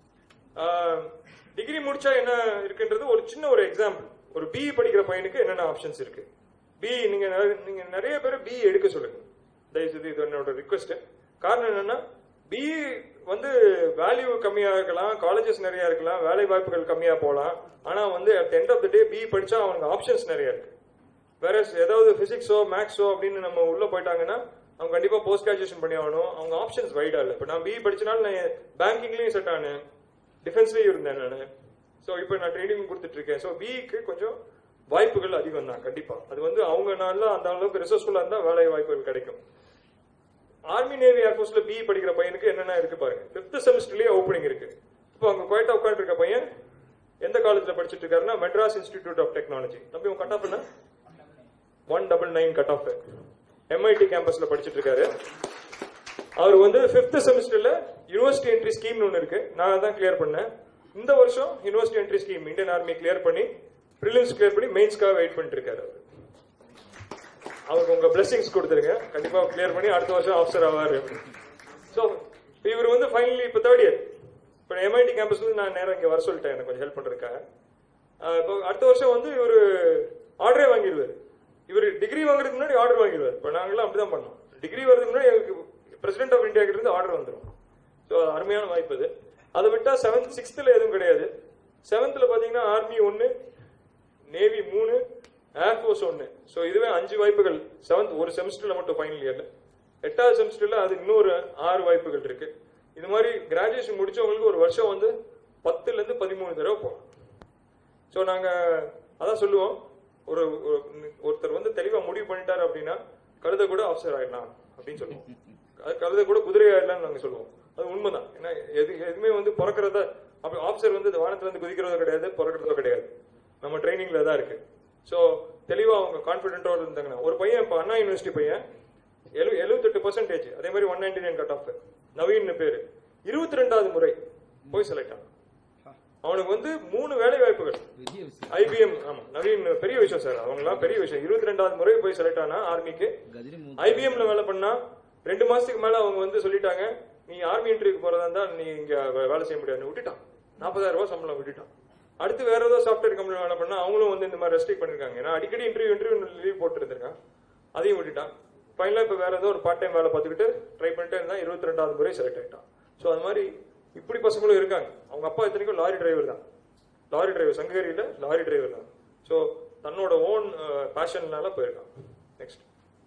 டிகிரி முடிச்சா என்ன இருக்குன்றது ஒரு சின்ன ஒரு எக்ஸாம்பிள் ஒரு பிஇ படிக்கிற பையனுக்கு என்னென்ன ஆப்ஷன்ஸ் இருக்கு பிஇ நீங்க நிறைய- நீங்க நிறைய பேர் பிஇ எடுக்க சொல்லுங்க தயவுசெய்து இது என்னோட ரிக்வெஸ்ட் காரணம் என்னன்னா பிஇ வந்து வேல்யூ கம்மியா இருக்கலாம் காலேஜஸ் நிறைய இருக்கலாம் வேலை வாய்ப்புகள் கம்மியா போகலாம் ஆனா வந்து at end of the day BE படிச்சா அவனுக்கு ஆப்ஷன்ஸ் நிறைய இருக்கு வேற ஏதாவது பிசிக்ஸோ மேக்ஸோ அப்படின்னு நம்ம உள்ள போயிட்டாங்கன்னா அவங்க கண்டிப்பா போஸ்ட் கிராஜுவேஷன் பண்ணி ஆகணும் அவங்க ஆப்ஷன்ஸ் வைடா இல்லை இப்போ நான் பிஇ படிச்சனால நான் பேங்கிங்லயும் செட் ஆனேன் டிஃபென்ஸ்லயும் இருந்தேன் நான் ஸோ இப்போ நான் ட்ரைனிங் கொடுத்துட்டு இருக்கேன் ஸோ பிஇக்கு கொஞ்சம் வாய்ப்புகள் அதிகம் தான் கண்டிப்பா அது வந்து அவங்க நாள்ல அந்த அளவுக்கு ரிசோர்ஸ்ஃபுல்லா இருந்தா வேலை வாய்ப்புகள் கிடைக்கும் ஆர்மி நேவி ஏர்ஃபோர்ஸ்ல பிஇ படிக்கிற பையனுக்கு என்னென்ன இருக்கு பாருங்க ஃபிஃப்த் செமஸ்டர்லயே ஓப்பனிங் இருக்கு இப்போ அங்க குவைட்டா உட்காந்து இருக்க பையன் எந்த காலேஜ்ல படிச்சிட்டு இருக்காருன்னா மெட்ராஸ் இன்ஸ்டிடியூட் ஆஃப் டெக்னாலஜி தம்பி உங்க கட் ஆஃப் என்ன one double nine cut off MIT கேம்பஸ்ல படிச்சிட்டு இருக்காரு அவர் வந்து ஃபிஃப்த் செமஸ்டர்ல யூனிவர்சிட்டி என்ட்ரி ஸ்கீம்னு ஒன்று இருக்கு நான் தான் கிளியர் பண்ணேன் இந்த வருஷம் university entry scheme Indian army clear பண்ணி ப்ரிலிம்ஸ் கிளியர் பண்ணி மெயின்ஸ்க்காக வெயிட் பண்ணிட்டு இருக்காரு அவர் அவருக்கு உங்க பிளெஸிங்ஸ் கொடுத்துருங்க கண்டிப்பா கிளியர் பண்ணி அடுத்த வருஷம் ஆஃபீஸர் ஆவாரு ஸோ இவர் வந்து ஃபைனலி இப்போ தேர்ட் இயர் இப்போ எம்ஐடி கேம்பஸ்ல நான் நேரம் இங்க வர சொல்லிட்டேன் எனக்கு கொஞ்சம் ஹெல்ப் பண்றதுக்காக ஆஹ் இப்போ அடுத்த வருஷம் வந்து இவர் ஆர்டரே வாங்கிடுவார் இவர் டிகிரி வாங்குறதுக்கு முன்னாடி ஆர்டர் வாங்கிடுவார் இப்போ நாங்களாம் அப்படிதான் பண்ணோம் டிகிரி வரதுக்கு முன்னாடி எனக்கு பிரசிடென்ட் ஆஃப் இந்தியா கிட்ட இருந்து ஆர்டர் வந்துடும் ஸோ அருமையான வாய்ப்பு அது அதை விட்டா செவன்த் சிக்ஸ்த்தில் எதுவும் கிடையாது செவன்த்தில் பார்த்தீங்கன்னா ஆர்மி ஒன்று நேவி மூணு ஏர்ஃபோர்ஸ் ஒன்று ஸோ இதுவே அஞ்சு வாய்ப்புகள் செவன்த் ஒரு செமஸ்டர்ல மட்டும் ஃபைனல் இயர்ல எட்டாவது செமஸ்டர்ல அது இன்னொரு ஆறு வாய்ப்புகள் இருக்கு இது மாதிரி கிராஜுவேஷன் முடிச்சவங்களுக்கு ஒரு வருஷம் வந்து பத்துல இருந்து பதிமூணு தடவை போகலாம் ஸோ நாங்க அதான் சொல்லுவோம் ஒரு ஒரு- ஒருத்தர் வந்து தெளிவா முடிவு பண்ணிட்டாரு அப்படின்னா கழுத கூட ஆஃபீஸர் ஆயிடலாம் அப்படின்னு சொல்லுவோம் அது கழுத கூட குதிரை ஆயிடலாம்னு நாங்க சொல்லுவோம் அது உண்மைதான் ஏன்னா எது எதுவுமே வந்து பிறக்கிறத அப்படி ஆஃபீஸர் வந்து இந்த வானத்துல இருந்து குதிக்கிறதோ கிடையாது பிறக்கிறதோ கிடையாது நம்ம ட்ரைனிங்ல தான் இருக்கு ஸோ தெளிவா அவங்க கான்பிடென்ட்டோட இருந்தாங்கன்னா ஒரு பையன் இப்போ அண்ணா யூனிவர்சிட்டி பையன் எழு எழுபத்தெட்டு பர்சன்டேஜ் அதே மாதிரி one ninety nine cut off Naveen பேரு இருபத்தி ரெண்டாவது முறை போய் செலக்ட் ஆனான் அவனுக்கு வந்து மூணு வேலை வாய்ப்புகள் பெரிய விஷயம் ஐபிஎம் ஆமா நவீன் பெரிய விஷயம் சார் அவங்கலாம் பெரிய விஷயம் இருபத்தி ரெண்டாவது முறை போய் செலக்ட் ஆனா ஆர்மிக்கு கஜினி மூ ஐபிஎம்ல வேலை பண்ணா ரெண்டு மாசத்துக்கு மேல அவங்க வந்து சொல்லிட்டாங்க நீ ஆர்மி இன்டர்வியூக்கு போறதா இருந்தா நீ இங்க வே- வேலை செய்ய முடியாது விட்டுட்டான் நாற்பதாயிரம் ரூபாய் சம்பளம் விட்டுட்டான் அடுத்து வேற ஏதோ சாஃப்ட்வேர் கம்பெனி வேலை பண்ணா அவங்களும் வந்து இந்த மாதிரி ரெஸ்ட்ரிக்ட் பண்ணிருக்காங்க ஏன்னா அடிக்கடி இன்டர்வியூ இன்டர்வியூ லீவ் போட்டு இருந்திருக்கான் அதையும் விட்டுட்டான் ஃபைனலா இப்ப வேற ஏதோ ஒரு பார்ட் டைம் வேலை பார்த்துக்கிட்டு ட்ரை பண்ணிட்டே இருந்தா இருபத்தி ரெண்டாவது முறை செலக்ட் ஆயிட்டான் ஸோ அது மாதிரி இப்படி பசங்களும் இருக்காங்க அவங்க அப்பா இத்தனைக்கும் லாரி டிரைவர் தான் லாரி டிரைவர் சங்ககிரியில லாரி டிரைவர் தான் ஸோ தன்னோட ஓன் பேஷன்னால போயிருக்கான் நெக்ஸ்ட்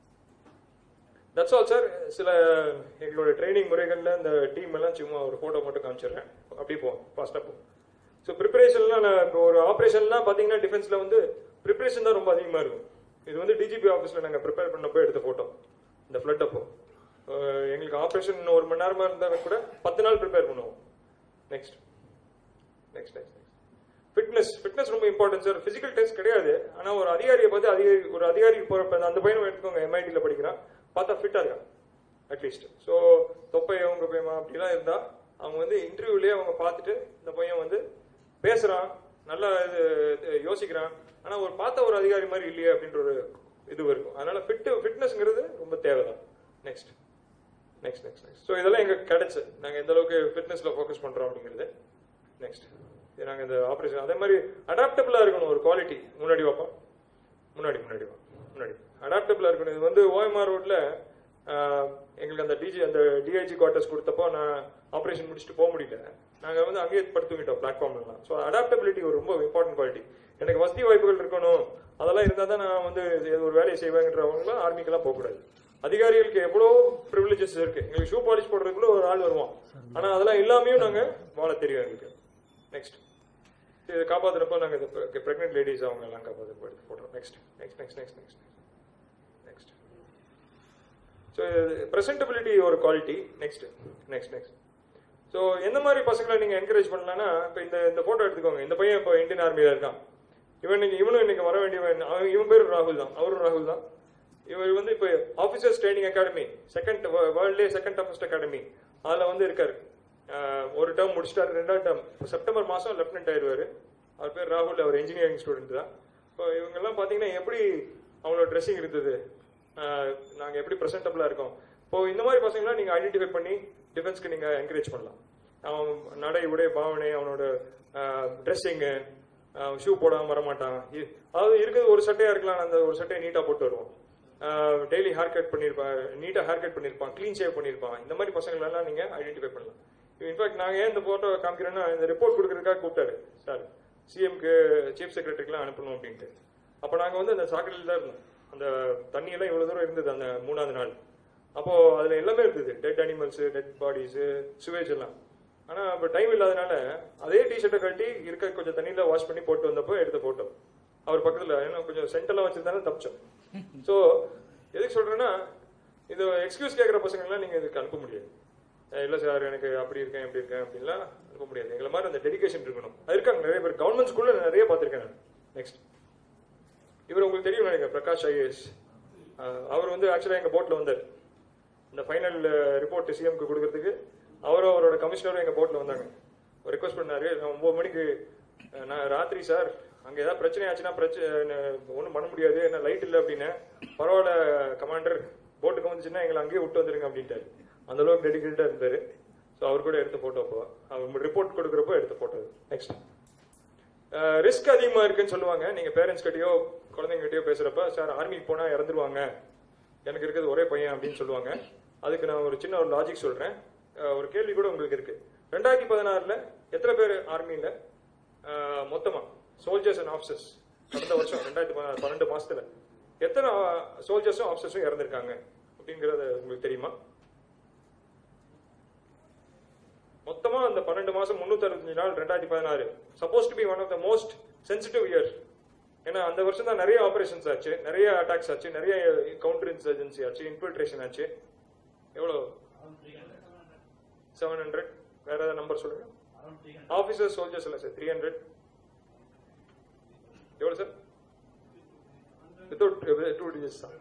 தட்ஸ் ஆல் சார் சில எங்களோட ட்ரைனிங் முறைகள்ல இந்த டீம் எல்லாம் சும்மா ஒரு போட்டோ மட்டும் காமிச்சிடுறேன் அப்படி போவோம் ஃபாஸ்டா போவோம் ஸோ ப்ரிப்பரேஷன்லாம் நான் இப்போ ஒரு ஆப்ரேஷன்லாம் பார்த்தீங்கன்னா டிஃபென்ஸ்ல வந்து ப்ரிப்பரேஷன் தான் ரொம்ப அதிகமாக இருக்கும் இது வந்து டிஜிபி ஆஃபீஸில் நாங்கள் ப்ரிப்பேர் பண்ணப்போ எடுத்த ஃபோட்டோ இந்த ஃப்ளட் அப்போ அஹ் எங்களுக்கு ஆப்ரேஷன் ஒரு மணி நேரமா இருந்தாலும் கூட பத்து நாள் ப்ரிப்பேர் பண்ணுவோம் next next next fitness fitness ரொம்ப இம்பார்ட்டன்ட் சார் பிசிக்கல் டெஸ்ட் கிடையாது ஆனா ஒரு அதிகாரியை பார்த்து அதிகாரி ஒரு அதிகாரிக்கு போறப்ப அந்த பையனை எடுத்துக்கோங்க எம்ஐடியில் படிக்கிறான் பார்த்தா ஃபிட்டா இருக்கான் அட்லீஸ்ட் ஸோ தொப்பை அவங்க பையமா அப்படிலாம் இருந்தா அவங்க வந்து இன்டர்வியூலயே அவங்க பார்த்துட்டு இந்த பையன் வந்து பேசுறான் நல்லா இது இது யோசிக்கிறான் ஆனா ஒரு பார்த்த ஒரு அதிகாரி மாதிரி இல்லையே அப்படின்ற ஒரு இது இருக்கும் அதனால ஃபிட் ஃபிட்னஸ்ங்கிறது ரொம்ப தேவைதான் next next next next so இதெல்லாம் எங்களுக்கு கிடைச்சு நாங்கள் எந்த அளவுக்கு ஃபிட்னஸ்ல ஃபோக்கஸ் பண்றோம் அப்படிங்கிறது நெக்ஸ்ட் இது நாங்கள் இந்த ஆப்ரேஷன் அதே மாதிரி அடாப்டபிளா இருக்கணும் ஒரு குவாலிட்டி முன்னாடி வைப்போம் முன்னாடி முன்னாடி வா முன்னாடி அடாப்டபிளா இருக்கணும் இது வந்து ஓஎம்ஆர் ரோட்ல எங்களுக்கு அந்த டிஜி அந்த டிஐஜி குவார்டர்ஸ் கொடுத்தப்போ நான் ஆப்ரேஷன் முடிச்சுட்டு போக முடியல நாங்க வந்து அங்கேயே படுத்துக்கிட்டோம் பிளாட்ஃபார்ம்லாம் ஸோ அடாப்டபிலிட்டி ஒரு ரொம்ப இம்பார்ட்டன்ட் குவாலிட்டி எனக்கு வசதி வாய்ப்புகள் இருக்கணும் அதெல்லாம் இருந்தால் தான் நான் வந்து இது ஒரு வேலையை செய்வேங்கிறவங்களாம் ஆர்மிக்கெல்லாம் போகக்கூடாது அதிகாரிகளுக்கு எவ்வளோ ப்ரிவிலேஜஸ் இருக்கு எங்களுக்கு ஷூ பாலிஷ் போடுறதுக்குள்ள ஒரு ஆள் வருவான் ஆனா அதெல்லாம் இல்லாமையும் நாங்க வாழ தெரியும் எங்களுக்கு நெக்ஸ்ட் இது காப்பாத்துறப்போ நாங்க இந்த பிரெக்னென்ட் லேடிஸ் அவங்க எல்லாம் காப்பாத்து எடுத்து போடுறோம் next next next next next next so presentability ஒரு quality next next next so எந்த மாதிரி பசங்களை நீங்க என்கரேஜ் பண்ணலாம்னா இப்போ இந்த இந்த போட்டோ எடுத்துக்கோங்க இந்த பையன் இப்போ இந்தியன் ஆர்மியில இருக்கான் இவன் இன்னைக்கு இவனும் இன்னைக்கு வர வேண்டியவன் அவன் இவன் பேரும் ராகுல் தான் அவரும் ராகுல் தான் இவர் வந்து இப்போ officers training academy second வேர்ல்ட்லேயே second toughest academy அதில் வந்து இருக்காரு அஹ் ஒரு டேர்ம் முடிச்சிட்டாரு ரெண்டாவது டேர்ம் செப்டம்பர் மாதம் லெஃப்டினன்ட் ஆயிடுவாரு அவர் பேர் ராகுல் அவர் இன்ஜினியரிங் ஸ்டூடெண்ட் தான் இப்போ இவங்கெல்லாம் பார்த்தீங்கன்னா எப்படி அவங்களோட ட்ரெஸ்ஸிங் இருந்தது அஹ் நாங்க எப்படி ப்ரெசென்டபிளா இருக்கோம் இப்போ இந்த மாதிரி பசங்களாம் நீங்க ஐடென்டிஃபை பண்ணி டிஃபென்ஸ்க்கு நீங்க என்கரேஜ் பண்ணலாம் அவன் நடை உடை பாவனை அவனோட ட்ரெஸ்ஸிங்கு ஷூ போடாம வரமாட்டான் இ- அதாவது இருக்கிறது ஒரு சட்டையா இருக்கலாம் அந்த ஒரு சட்டையை நீட்டா போட்டு வருவான் டெய்லி ஹேர் கட் பண்ணியிருப்பான் நீட்டா ஹேர் கட் பண்ணியிருப்பான் க்ளீன் ஷேவ் பண்ணியிருப்பான் இந்த மாதிரி பசங்களை எல்லாம் நீங்க ஐடென்டிஃபை பண்ணலாம் இன்ஃபேக்ட் நாங்க ஏன் இந்த போட்டோ காமிக்கிறேன்னா இந்த ரிப்போர்ட் கொடுக்கறதுக்காக கூப்பிட்டாரு சார் சிஎம்க்கு சீஃப் செக்ரட்டரிக்குலாம் அனுப்பணும் அப்படின்ட்டு அப்போ நாங்க வந்து அந்த சாக்கடையில் தான் இருந்தோம் அந்த தண்ணியெல்லாம் இவ்வளவு தூரம் இருந்தது அந்த மூணாவது நாள் அப்போ அதுல எல்லாமே இருந்தது dead animals dead bodies sewage எல்லாம் ஆனா இப்போ டைம் இல்லாதனால அதே டிஷர்ட்டை கட்டி இருக்க கொஞ்சம் தண்ணியில வாஷ் பண்ணி போட்டு வந்தப்போ எடுத்த போட்டோ அவர் பக்கத்துல ஏன்னா கொஞ்சம் சென்டெல்லாம் வச்சிருந்தாலும் தப்பிச்சோம் ஸோ எதுக்கு சொல்றேன்னா இது எக்ஸ்கியூஸ் கேட்குற பசங்கள்லாம் நீங்க இதுக்கு அனுப்ப முடியாது அஹ் இல்ல சார் எனக்கு அப்படி இருக்கேன் இப்படி இருக்கேன் அப்படின்லாம் அனுப்ப முடியாது எங்களை மாதிரி அந்த டெடிகேஷன் இருக்கணும் அது இருக்காங்க நிறைய பேர் கவர்மெண்ட் ஸ்கூல்ல நிறைய பார்த்திருக்கேன் நான் நெக்ஸ்ட் இவர் உங்களுக்கு தெரியும் நினைக்கிறேன் பிரகாஷ் ஐஏஎஸ் அவர் வந்து ஆக்சுவலாக எங்க போட்ல வந்தார் இந்த ஃபைனல் ரிப்போர்ட் சிஎம்க்கு கொடுக்கறதுக்கு அவரும் அவரோட கமிஷனரும் எங்க போட்ல வந்தாங்க ரெக்வஸ்ட் பண்ணாரு நான் ஒன்பது மணிக்கு அஹ், நான் ராத்திரி சார் அங்க ஏதாவது பிரச்சனை ஆச்சுன்னா பிரச்சனை ஒன்றும் பண்ண முடியாது என்ன லைட் இல்லை அப்படின்னு பரவாயில்ல கமாண்டர் போட்டுக்கு வந்துச்சுன்னா எங்களை அங்கேயே விட்டு வந்துருங்க அப்படின்ட்டாரு அந்த அளவுக்கு டெடிக்கேட்டா இருந்தாரு ஸோ அவர் கூட எடுத்த போட்டோ அப்போ அவர் ரிப்போர்ட் கொடுக்குறப்போ எடுத்த போட்டோ நெக்ஸ்ட் ரிஸ்க் அதிகமா இருக்குன்னு சொல்லுவாங்க நீங்க பேரண்ட்ஸ் கிட்டயோ குழந்தைங்க கிட்டயோ பேசுறப்ப சார் ஆர்மிக்கு போனா இறந்துருவாங்க எனக்கு இருக்கிறது ஒரே பையன் அப்படின்னு சொல்லுவாங்க அதுக்கு நான் ஒரு சின்ன ஒரு லாஜிக் சொல்றேன் அஹ் ஒரு கேள்வி கூட உங்களுக்கு இருக்கு ரெண்டாயிரத்தி பதினாறுல எத்தனை பேர் ஆர்மியில மொத்தமா சோல்ஜர்ஸ் அண்ட் ஆஃபீஸர்ஸ் கடந்த வருஷம் ரெண்டாயிரத்தி பதினாறு பன்னெண்டு மாசத்துல எத்தனை சோல்ஜர்ஸும் ஆஃபீஸர்ஸும் இறந்திருக்காங்க அப்படிங்கறது உங்களுக்கு தெரியுமா மொத்தமா அந்த பன்னெண்டு மாசம் முன்னூத்தி அறுபத்தஞ்சு நாள் ரெண்டாயிரத்தி பதினாறு suppose to be one of the most sensitive year ஏன்னா அந்த வருஷம் தான் நிறைய ஆபரேஷன்ஸ் ஆச்சு நிறைய அட்டாக்ஸ் ஆச்சு நிறைய கவுண்டர் இன்சர்ஜென்சி ஆச்சு இன்ஃபில்ட்ரேஷன் ஆச்சு எவ்வளவு செவன் ஹண்ட்ரட் வேற ஏதாவது நம்பர் சொல்லுங்க ஆபீசர்ஸ் சோல்ஜர்ஸ் இல்ல சார் த்ரீ ஹண்ட்ரட் எவ்வளவு சார் வித்தவுட் டூ டிஜிட்ஸ் தான்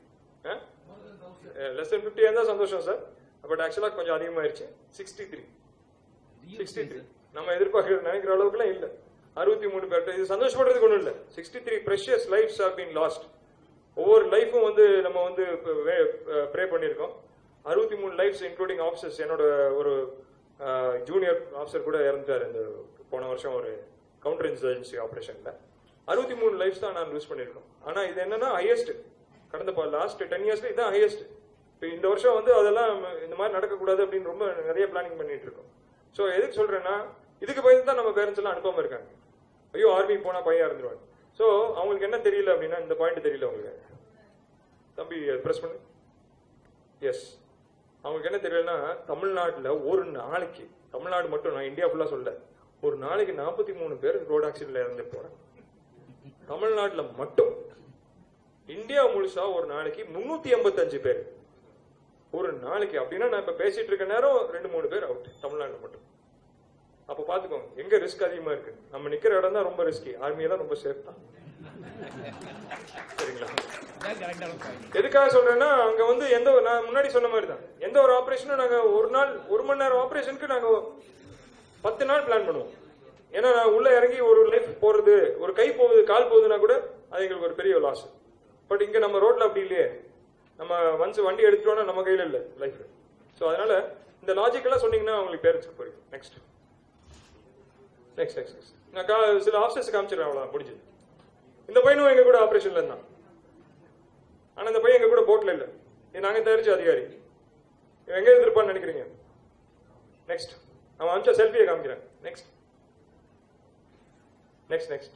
லெஸ் தென் ஃபிஃப்டி இருந்தா சந்தோஷம் சார் பட் ஆக்சுவலா கொஞ்சம் அதிகமாயிருச்சு சிக்ஸ்டி த்ரீ சிக்ஸ்டி த்ரீ நம்ம எதிர்பார்க்கறது நினைக்கிற அளவுக்குலாம் இல்ல அறுபத்தி மூணு பேர் இது சந்தோஷப்படுறதுக்கு ஒண்ணும் இல்ல sixty three precious lifes are been lost ஒவ்வொரு லைஃபும் வந்து நம்ம வந்து ப்ரே பண்ணியிருக்கோம் அறுபத்தி மூணு லைஃப்ஸ் இன்க்ளூடிங் ஆஃபீஸர்ஸ் என்னோட ஒரு ஜூனியர் ஆஃபீஸர் கூட இறந்துட்டாரு இந்த போன வருஷம் ஒரு கவுண்டர் இன்சர்ஜென்சி ஆபரேஷன்ல அறுபத்தி மூணு லைஃப்ஸ் தான் நான் லூஸ் பண்ணியிருக்கோம் ஆனா இது என்னன்னா ஹையஸ்ட் கடந்த லாஸ்ட் டென் இயர்ஸ்ல இதுதான் ஹையஸ்ட் இப்போ இந்த வருஷம் வந்து அதெல்லாம் இந்த மாதிரி நடக்கக்கூடாது அப்படின்னு ரொம்ப நிறைய பிளானிங் பண்ணிட்டு இருக்கோம் ஸோ எதுக்கு சொல்றேன்னா இதுக்கு பயந்து தான் நம்ம பேரண்ட்ஸ் எல்லாம் அனுப்பாம இருக்காங்க ஐயோ ஆர்மி போனா பையன் இருந்துருவாங்க ஸோ அவங்களுக்கு என்ன தெரியல அப்படின்னா இந்த பாயிண்ட் தெரியல அவங்களுக்கு தம்பி ப்ரெஸ் பண்ணு எஸ் அவங்களுக்கு என்ன தெரியலன்னா தமிழ்நாட்டில் ஒரு நாளைக்கு தமிழ்நாடு மட்டும் நான் இந்தியா ஃபுல்லா சொல்ல ஒரு நாளைக்கு நாற்பத்தி மூணு பேர் ரோட் ஆக்சிடென்ட்ல இறந்து போறாங்க தமிழ்நாட்டில் மட்டும் இந்தியா முழுசா ஒரு நாளைக்கு முன்னூத்தி எண்பத்தஞ்சு பேர் ஒரு நாளைக்கு அப்படின்னா நான் இப்ப பேசிட்டு இருக்க நேரம் ரெண்டு மூணு பேர் அவுட் தமிழ்நாட்டுல மட்டும் அப்ப பாத்துக்கோங்க எங்க ரிஸ்க் அதிகமா இருக்கு நம்ம நிக்கிற இடம் தான் ரொம்ப ரிஸ்கி ஆர்மி எல்லாம் ரொம்ப சேஃப் தான் சரிங்களா எதுக்காக சொல்றேன்னா அங்க வந்து எந்த ஒரு- நான் முன்னாடி சொன்ன மாதிரி தான் எந்த ஒரு ஆபரேஷனும் நாங்க ஒரு நாள் ஒரு மணி நேரம் ஆபரேஷனுக்கு நாங்க பத்து நாள் பிளான் பண்ணுவோம் ஏன்னா நான் உள்ள இறங்கி ஒரு லைஃப் போறது ஒரு கை போகுது கால் போகுதுன்னா கூட அது எங்களுக்கு ஒரு பெரிய லாஸ் பட் இங்க நம்ம ரோட்ல அப்படி இல்லையே நம்ம ஒன்ஸ் வண்டி எடுத்துட்டோம்னா நம்ம கையில இல்ல லைஃப் ஸோ அதனால இந்த லாஜிக் எல்லாம் சொன்னீங்கன்னா உங்களுக்கு பேரண்ட்ஸ்க்கு புரியும் நெக்ஸ்ட் நெக்ஸ்ட் நெக்ஸ்ட் நான் கா- சில ஆப்ஷன்ஸ் காமிச்சிடுறேன் அவ்வளோ முடிஞ்சது இந்த பையனும் எங்க கூட ஆபரேஷன்ல இருந்தான் ஆனா இந்த பையன் எங்க கூட போட்ல இல்ல இது நாங்க தயாரிச்ச அதிகாரி இவன் எங்க இருந்திருப்பான்னு நினைக்கிறீங்க நெக்ஸ்ட் அவன் அமிச்ச செல்ஃபியை காமிக்கிறேன் நெக்ஸ்ட் நெக்ஸ்ட் நெக்ஸ்ட்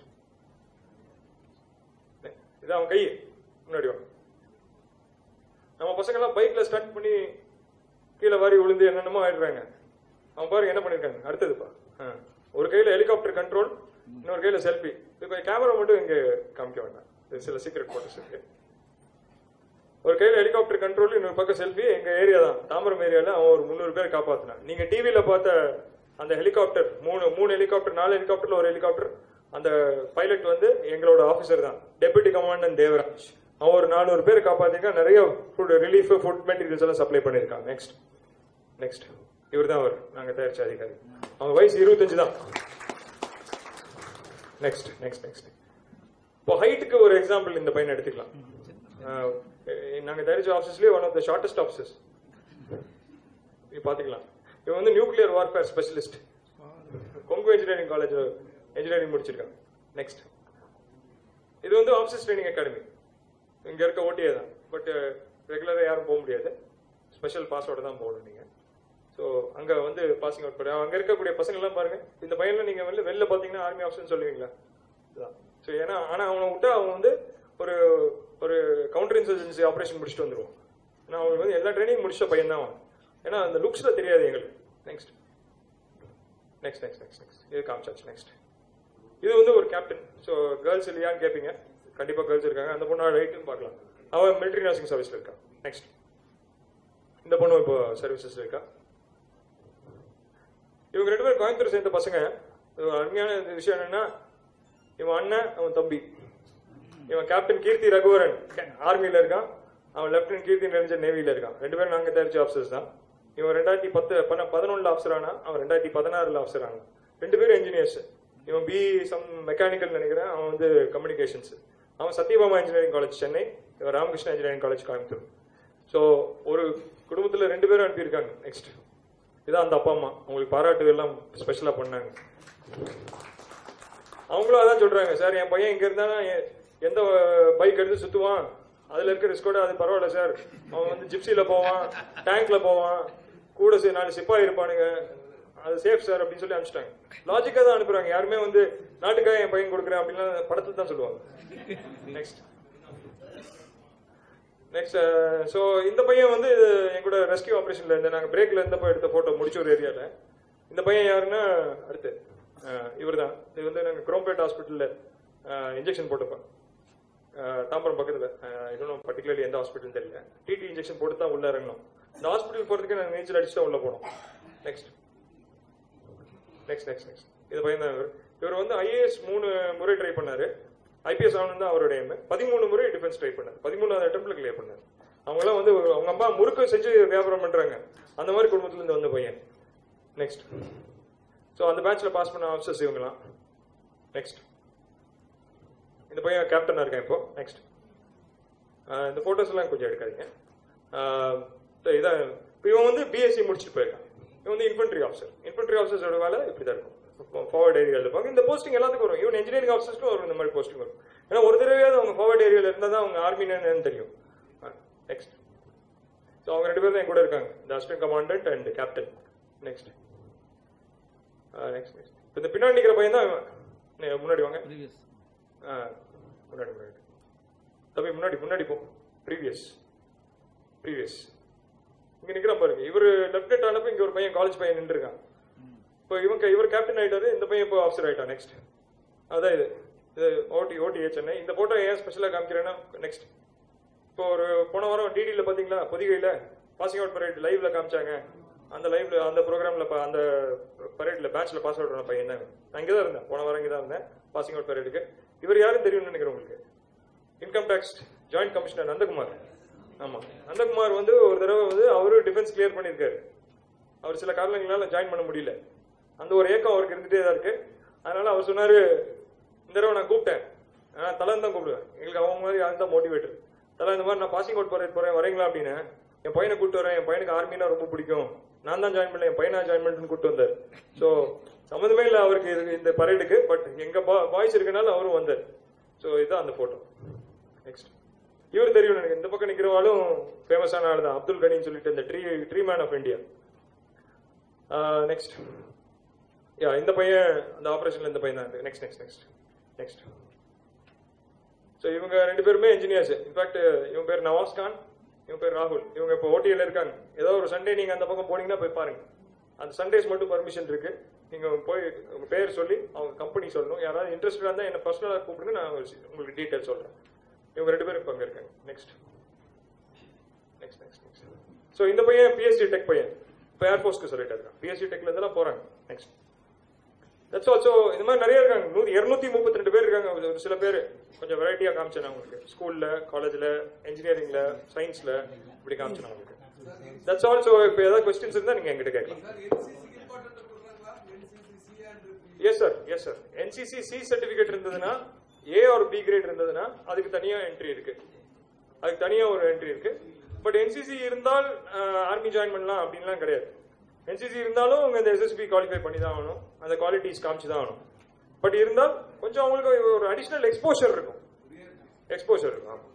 இது அவன் கை முன்னாடி வா நம்ம பசங்க எல்லாம் பைக்ல ஸ்டார்ட் பண்ணி கீழே வாரி விழுந்து என்னென்னமோ ஆயிடுறாங்க அவன் பாருங்க என்ன பண்ணிருக்காங்க அடுத்ததுப்பா ஆ. ஒரு கையில ஹெலிகாப்டர் கண்ட்ரோல் இன்னொரு கையில செல்ஃபி இது கேமரா மட்டும் இங்க காமிக்க வேண்டாம் இது சில சீக்ரெட் போட்டோஸ் இருக்கு ஒரு கையில ஹெலிகாப்டர் கண்ட்ரோல் இன்னொரு பக்கம் செல்ஃபி எங்க ஏரியா தான் தாம்பரம் ஏரியால அவன் ஒரு முந்நூறு பேர் காப்பாத்தினான் நீங்க டிவில பார்த்த அந்த ஹெலிகாப்டர் மூணு மூணு ஹெலிகாப்டர் நாலு ஹெலிகாப்டர்ல ஒரு ஹெலிகாப்டர் அந்த பைலட் வந்து எங்களோட ஆபீசர் தான் டெபுட்டி கமாண்டன்ட் தேவராஜ் அவன் ஒரு நானூறு பேர் காப்பாத்திருக்கான் நிறைய ஃபுட் ரிலீஃப் ஃபுட் மெட்டீரியல்ஸ் எல்லாம் சப்ளை பண்ணிருக்கான் நெக்ஸ்ட் நெக்ஸ்ட் இவர் தான் அவர் நாங்க தயாரிச்ச அதிகாரி அவங்க வயசு இருபத்தஞ்சு தான் நெக்ஸ்ட் நெக்ஸ்ட் நெக்ஸ்ட் இப்போ ஹைட்டுக்கு ஒரு எக்ஸாம்பிள் இந்த பையனை எடுத்துக்கலாம் அஹ், நாங்க தயாரிச்ச ஆஃபீஸ்லயே one of the shortest offices நீ பாத்துக்கலாம் இவன் வந்து nuclear warfare specialist Kongu engineering college engineering முடிச்சிருக்கான் நெக்ஸ்ட் இது வந்து ஆஃபீஸர்ஸ் ட்ரைனிங் அகாடமி இங்க இருக்க ஓட்டியே தான் பட் ரெகுலரா யாரும் போக முடியாது ஸ்பெஷல் பாஸோட தான் போகணும் நீங்க ஸோ அங்க வந்து பாசிங் அவுட் பண்ணி அங்க இருக்கக்கூடிய பசங்க எல்லாம் பாருங்க இந்த பையன்ல நீங்க வந்து வெளில பாத்தீங்கன்னா ஆர்மி ஆஃபீஸர் சொல்லுவீங்களா ஸோ ஏன்னா ஆனா அவனை விட்டா அவன் வந்து ஒரு ஒரு கவுண்டர் இன்சர்ஜென்சி ஆபரேஷன் முடிச்சுட்டு வந்துருவான் ஏன்னா அவனுக்கு வந்து எல்லா ட்ரைனிங் முடிச்ச பையன் தான் அவன் ஏன்னா அந்த லுக்ஸ்ல தெரியாது எங்களுக்கு next next next next next இது காமிச்சாச்சு நெக்ஸ்ட் இது வந்து ஒரு கேப்டன் ஸோ கேர்ள்ஸ் இல்லையான்னு கேட்பீங்க கண்டிப்பா கேர்ள்ஸ் இருக்காங்க அந்த பொண்ணு ரைட்டுன்னு பார்க்கலாம் அவன் மிலிட்டரி நர்சிங் சர்வீஸ்ல இருக்கா நெக்ஸ்ட் இந்த பொண்ணு இப்போ சர்வீசஸ்ல இருக்கா இவங்க ரெண்டு பேரும் கோயம்புத்தூர் சேர்ந்த பசங்க இது ஒரு அருமையான விஷயம் என்னன்னா இவன் அண்ணன் அவன் தம்பி இவன் கேப்டன் கீர்த்தி ரகுவரன் ஆர்மியில இருக்கான் அவன் லெப்டினன்ட் கீர்த்தி நிரஞ்சன் நேவியில இருக்கான் ரெண்டு பேரும் நாங்க தயாரிச்ச ஆஃபீஸர்ஸ் தான் இவன் ரெண்டாயிரத்தி பத்து பண்ண பதினொன்னுல ஆஃபீஸர் ஆனா அவன் ரெண்டாயிரத்தி பதினாறுல ஆஃபீஸர் ஆனான் ரெண்டு பேரும் இன்ஜினியர்ஸ் இவன் பி சம் மெக்கானிக்கல் நினைக்கிறேன் அவன் வந்து கம்யூனிகேஷன்ஸ் அவன் சத்யபாமா இன்ஜினியரிங் காலேஜ் சென்னை இவன் Ramakrishna engineering college Coimbatore so ஒரு குடும்பத்துல ரெண்டு பேரும் அனுப்பியிருக்காங்க நெக்ஸ்ட் இதான் அந்த அப்பா அம்மா அவங்களுக்கு பாராட்டு எல்லாம் ஸ்பெஷலா பண்ணாங்க அவங்களும் அதான் சொல்றாங்க சார் என் பையன் இங்க இருந்தா எ- எந்த பைக் எடுத்து சுத்துவான் அதுல இருக்க ரிஸ்கோட அது பரவாயில்ல சார் அவன் வந்து ஜிப்சில போவான் டேங்க்ல போவான் கூட சே- நாலு சிப்பாய் இருப்பானுங்க அது சேஃப் சார் அப்படின்னு சொல்லி அனுப்பிச்சிட்டாங்க லாஜிக்கா தான் அனுப்புறாங்க யாருமே வந்து நாட்டுக்காக என் பையன் கொடுக்குறேன் அப்படின்லாம் படத்துல தான் சொல்லுவாங்க நெக்ஸ்ட் நெக்ஸ்ட் ஸோ இந்த பையன் வந்து என் கூட ரெஸ்கியூ ஆபரேஷன்ல இருந்து நாங்கள் பிரேக்ல இருந்தப்போ எடுத்த போட்டோ முடிச்ச ஒரு ஏரியால இந்த பையன் யாருன்னா அடுத்து இவர் தான் இது வந்து நாங்கள் குரோம்பேட் ஹாஸ்பிட்டலில் இன்ஜெக்ஷன் போட்டுப்போம் அஹ், தாம்பரம் பக்கத்தில் இன்னும் பர்டிகுலர்லி எந்த ஹாஸ்பிட்டல் தெரியல டிடி இன்ஜெக்ஷன் போட்டு தான் உள்ள இறங்கணும் இந்த ஹாஸ்பிட்டல் போகிறதுக்கு நாங்கள் நீச்சல் அடிச்சு தான் உள்ள போனோம் நெக்ஸ்ட் நெக்ஸ்ட் நெக்ஸ்ட் நெக்ஸ்ட் இது பையன் தான் இவர் இவர் வந்து ஐஏஎஸ் மூணு முறை ட்ரை பண்ணாரு ஐபிஎஸ் ஆகணும் தான் அவரோட எய்ம் பதிமூணு முறை டிஃபென்ஸ் ட்ரை பண்ணார் பதிமூணாவது அட்டம்ப்ட்ல கிளியர் பண்ணார் அவங்க எல்லாம் வந்து அவங்க அம்மா முறுக்கு செஞ்சு வியாபாரம் பண்றாங்க அந்த மாதிரி குடும்பத்துல இருந்து வந்த பையன் நெக்ஸ்ட் ஸோ அந்த பேட்ச்ல பாஸ் பண்ண ஆஃபீஸர்ஸ் இவங்கலாம் நெக்ஸ்ட் இந்த பையன் கேப்டனா இருக்கேன் இப்போ நெக்ஸ்ட் இந்த போட்டோஸ் எல்லாம் கொஞ்சம் எடுக்காதீங்க ஆஹ் இதான் இப்போ இவன் வந்து பிஎஸ்சி முடிச்சுட்டு போயிருக்கான் இவன் வந்து இன்ஃபென்ட்ரி ஆஃபீஸர் இன்ஃபென்ட்ரி ஆஃபீஸர்ஸோட வேலை இப்படி தான் இருக்கும் ஃபார்வர்ட் ஏரியாவில் இருப்பாங்க இந்த போஸ்டிங் எல்லாத்துக்கும் வரும் ஈவன் இன்ஜினியரிங் ஆஃபீஸர்ஸ்க்கும் வரும் இந்த மாதிரி போஸ்டிங் வரும் ஏன்னா ஒரு தடவையாவது அவங்க ஃபார்வர்ட் ஏரியாவில் இருந்தால் தான் அவங்க ஆர்மி என்னன்னு தெரியும் நெக்ஸ்ட் ஸோ அவங்க ரெண்டு பேரும் தான் என் கூட இருக்காங்க இந்த assistant commandant and captain next next next இப்போ இந்த பின்னாடி நிற்கிற பையன் தான் இவன். நே, முன்னாடி வாங்க ப்ரீவியஸ் ஆ, முன்னாடி முன்னாடி தம்பி முன்னாடி முன்னாடி போ ப்ரீவியஸ் ப்ரீவியஸ் இங்க நிக்கிறான் பாருங்க இவர் லெப்டினன்ட் ஆனப்ப இங்க ஒரு பையன் காலேஜ் பையன் நின்றுருக்கான் இப்போ இவன் க- இவர் கேப்டன் ஆயிட்டாரு இந்த பையன் இப்போ ஆஃபீஸர் ஆயிட்டான் நெக்ஸ்ட் அதான் இது இது ஓடி ஓடிஏ சென்னை இந்த போட்டோ ஏன் ஸ்பெஷலா காமிக்கிறேன்னா நெக்ஸ்ட் இப்போ ஒரு போன வாரம் டிடில பாத்தீங்களா பொதிகையில பாசிங் அவுட் பரேட் லைவ்ல காமிச்சாங்க அந்த லைவ்ல அந்த ப்ரோக்ராம்ல அந்த பரேட்ல பேட்ச்ல பாஸ் அவுட் பண்ண பையன் தான் இவன். நான் இங்கே தான் இருந்தேன் போன வாரம் இங்கே தான் இருந்தேன் பாசிங் அவுட் பரேடுக்கு இவர் யாரும் தெரியும்னு நினைக்கிறேன் உங்களுக்கு income tax joint commissioner Nandakumar ஆமா நந்தகுமார் வந்து ஒரு தடவை வந்து அவரு டிஃபென்ஸ் கிளியர் பண்ணியிருக்காரு அவர் சில காரணங்களால ஜாயின் பண்ண முடியல அந்த ஒரு ஏக்கம் அவருக்கு இருந்துட்டே தான் இருக்கு அதனால அவர் சொன்னாரு இந்த தடவை நான் கூப்பிட்டேன் ஆனா தலன் தான் கூப்பிடுவேன் எங்களுக்கு அவங்க மாதிரி யாரும் தான் மோட்டிவேட்டர் தலை இந்த மாதிரி நான் பாசிங் அவுட் போறேன் போறேன் வரீங்களா அப்படின்னு என் பையனை கூப்பிட்டு வரேன் என் பையனுக்கு ஆர்மினா ரொம்ப பிடிக்கும் நான் தான் ஜாயின் பண்ணல என் பையனா ஜாயின் பண்ணிட்டு கூப்பிட்டு வந்தார் ஸோ சம்மந்தமே இல்லை அவருக்கு இது- இந்த பரேடுக்கு பட் எங்க பாய்ஸ் இருக்கனால அவரும் வந்தார் ஸோ இதுதான் அந்த போட்டோ நெக்ஸ்ட் இவர் தெரியும் எனக்கு இந்த பக்கம் நிக்கிறவாலும் ஃபேமஸான ஆள் தான் அப்துல் கனின்னு சொல்லிட்டு இந்த tree tree man of India next yeah இந்த பையன் அந்த ஆபரேஷன்ல இந்த பையன் தான் next next next next so இவங்க ரெண்டு பேருமே இன்ஜினியர்ஸ் இன்ஃபேக்ட் இவங்க பேர் நவாஸ் கான் இவங்க பேர் ராகுல் இவங்க இப்போ ஓடிஎல் இருக்காங்க ஏதோ ஒரு சண்டே நீங்க அந்த பக்கம் போனீங்கன்னா போய் பாருங்க அந்த சண்டேஸ் மட்டும் பர்மிஷன் இருக்கு நீங்க போய் உங்க பேர் சொல்லி அவங்க கம்பெனி சொல்லணும் யாராவது இன்ட்ரெஸ்டடா இருந்தா என்ன பர்சனலா கூப்பிடுங்க நான் உங்களுக்கு டீடைல் சொல்றேன் இவங்க ரெண்டு பேரும் இப்போ அங்க இருக்காங்க next next next next so இந்த பையன் பிஎஸ்சி டெக் பையன் இப்போ ஏர்ஃபோர்ஸ்க்கு சொல்லிட்டு இருக்கான் பிஎஸ்சி டெக்ல இருந்தெல்லாம் போறாங்க நெக்ஸ்ட் தட்ஸ் ஆல்சோ இந்த மாதிரி நிறைய இருக்காங்க நூத்தி இருநூத்தி முப்பத்தி ரெண்டு பேர் இருக்காங்க ஒரு ஒரு சில பேர் கொஞ்சம் வெரைட்டியா காமிச்சேன் நான் உங்களுக்கு ஸ்கூல்ல காலேஜ்ல இன்ஜினியரிங்ல சயின்ஸ்ல இப்படி காமிச்சேன் நான் உங்களுக்கு தட்ஸ் ஆல்சோ இப்போ ஏதாவது கொஸ்டின்ஸ் இருந்தா நீங்க எங்கிட்ட கேட்கலாம் yes sir yes sir NCC C certificate இருந்ததுன்னா ஏ ஆர் பி கிரேட் இருந்ததுன்னா அதுக்கு தனியா என்ட்ரி இருக்கு அதுக்கு தனியா ஒரு என்ட்ரி இருக்கு பட் என்சிசி இருந்தால் ஆர்மி ஜாயின் பண்ணலாம் அப்படின்லாம் கிடையாது என்சிசி இருந்தாலும் அவங்க இந்த எஸ்எஸ்பி குவாலிஃபை பண்ணி தான் ஆகணும் அந்த குவாலிட்டிஸ் காமிச்சு தான் ஆகணும் பட் இருந்தால் கொஞ்சம் அவங்களுக்கு ஒரு அடிஷ்னல் எக்ஸ்போஷர் இருக்கும் எக்ஸ்போஷர் இருக்கும் ஆமா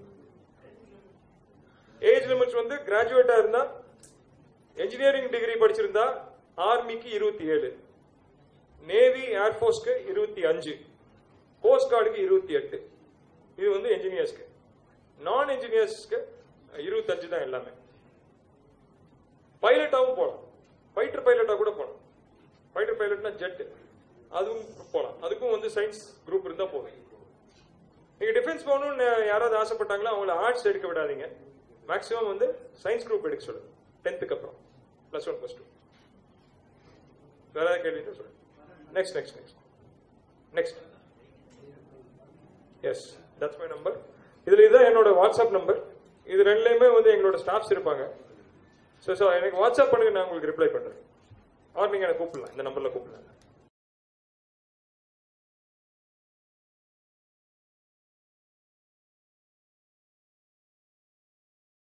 ஏஜ் லிமிட்ஸ் வந்து கிராஜுவேட்டா இருந்தா என்ஜினியரிங் டிகிரி படிச்சிருந்தா ஆர்மிக்கு இருபத்தி ஏழு நேவி ஏர்ஃபோர்ஸ்க்கு இருபத்தி அஞ்சு கோஸ்ட் கார்டுக்கு இருபத்தி எட்டு இது வந்து என்ஜினியர்ஸ்க்கு நான் என்ஜினியர்ஸ்க்கு இருபத்தஞ்சு தான் எல்லாமே பைலட்டாவும் போகலாம் ஃபைட்டர் பைலட்டா கூட போகலாம் ஃபைட்டர் பைலட்னா ஜெட் அதுவும் போகலாம் அதுக்கும் வந்து சயின்ஸ் குரூப் இருந்தா போதும் நீங்க டிஃபென்ஸ் போகணும்னு யாராவது ஆசைப்பட்டாங்களோ அவங்கள ஆர்ட்ஸ் எடுக்க விடாதீங்க மேக்ஸிமம் வந்து சயின்ஸ் குரூப் எடுக்க சொல்லுங்க டென்த்துக்கு அப்புறம் பிளஸ் ஒன் பிளஸ் டூ வேற ஏதாவது கேள்வி இருந்தா சொல்லுங்க next next next next yes that's my number இதுல இதுதான் என்னோட வாட்ஸ்அப் நம்பர் இது ரெண்டுலயுமே வந்து எங்களோட ஸ்டாஃப்ஸ் இருப்பாங்க ஸோ ஸோ எனக்கு வாட்ஸ்அப் பண்ணுங்க நான் உங்களுக்கு ரிப்ளை பண்றேன் ஆர் நீங்க எனக்கு கூப்பிடலாம் இந்த நம்பர்ல கூப்பிடலாம்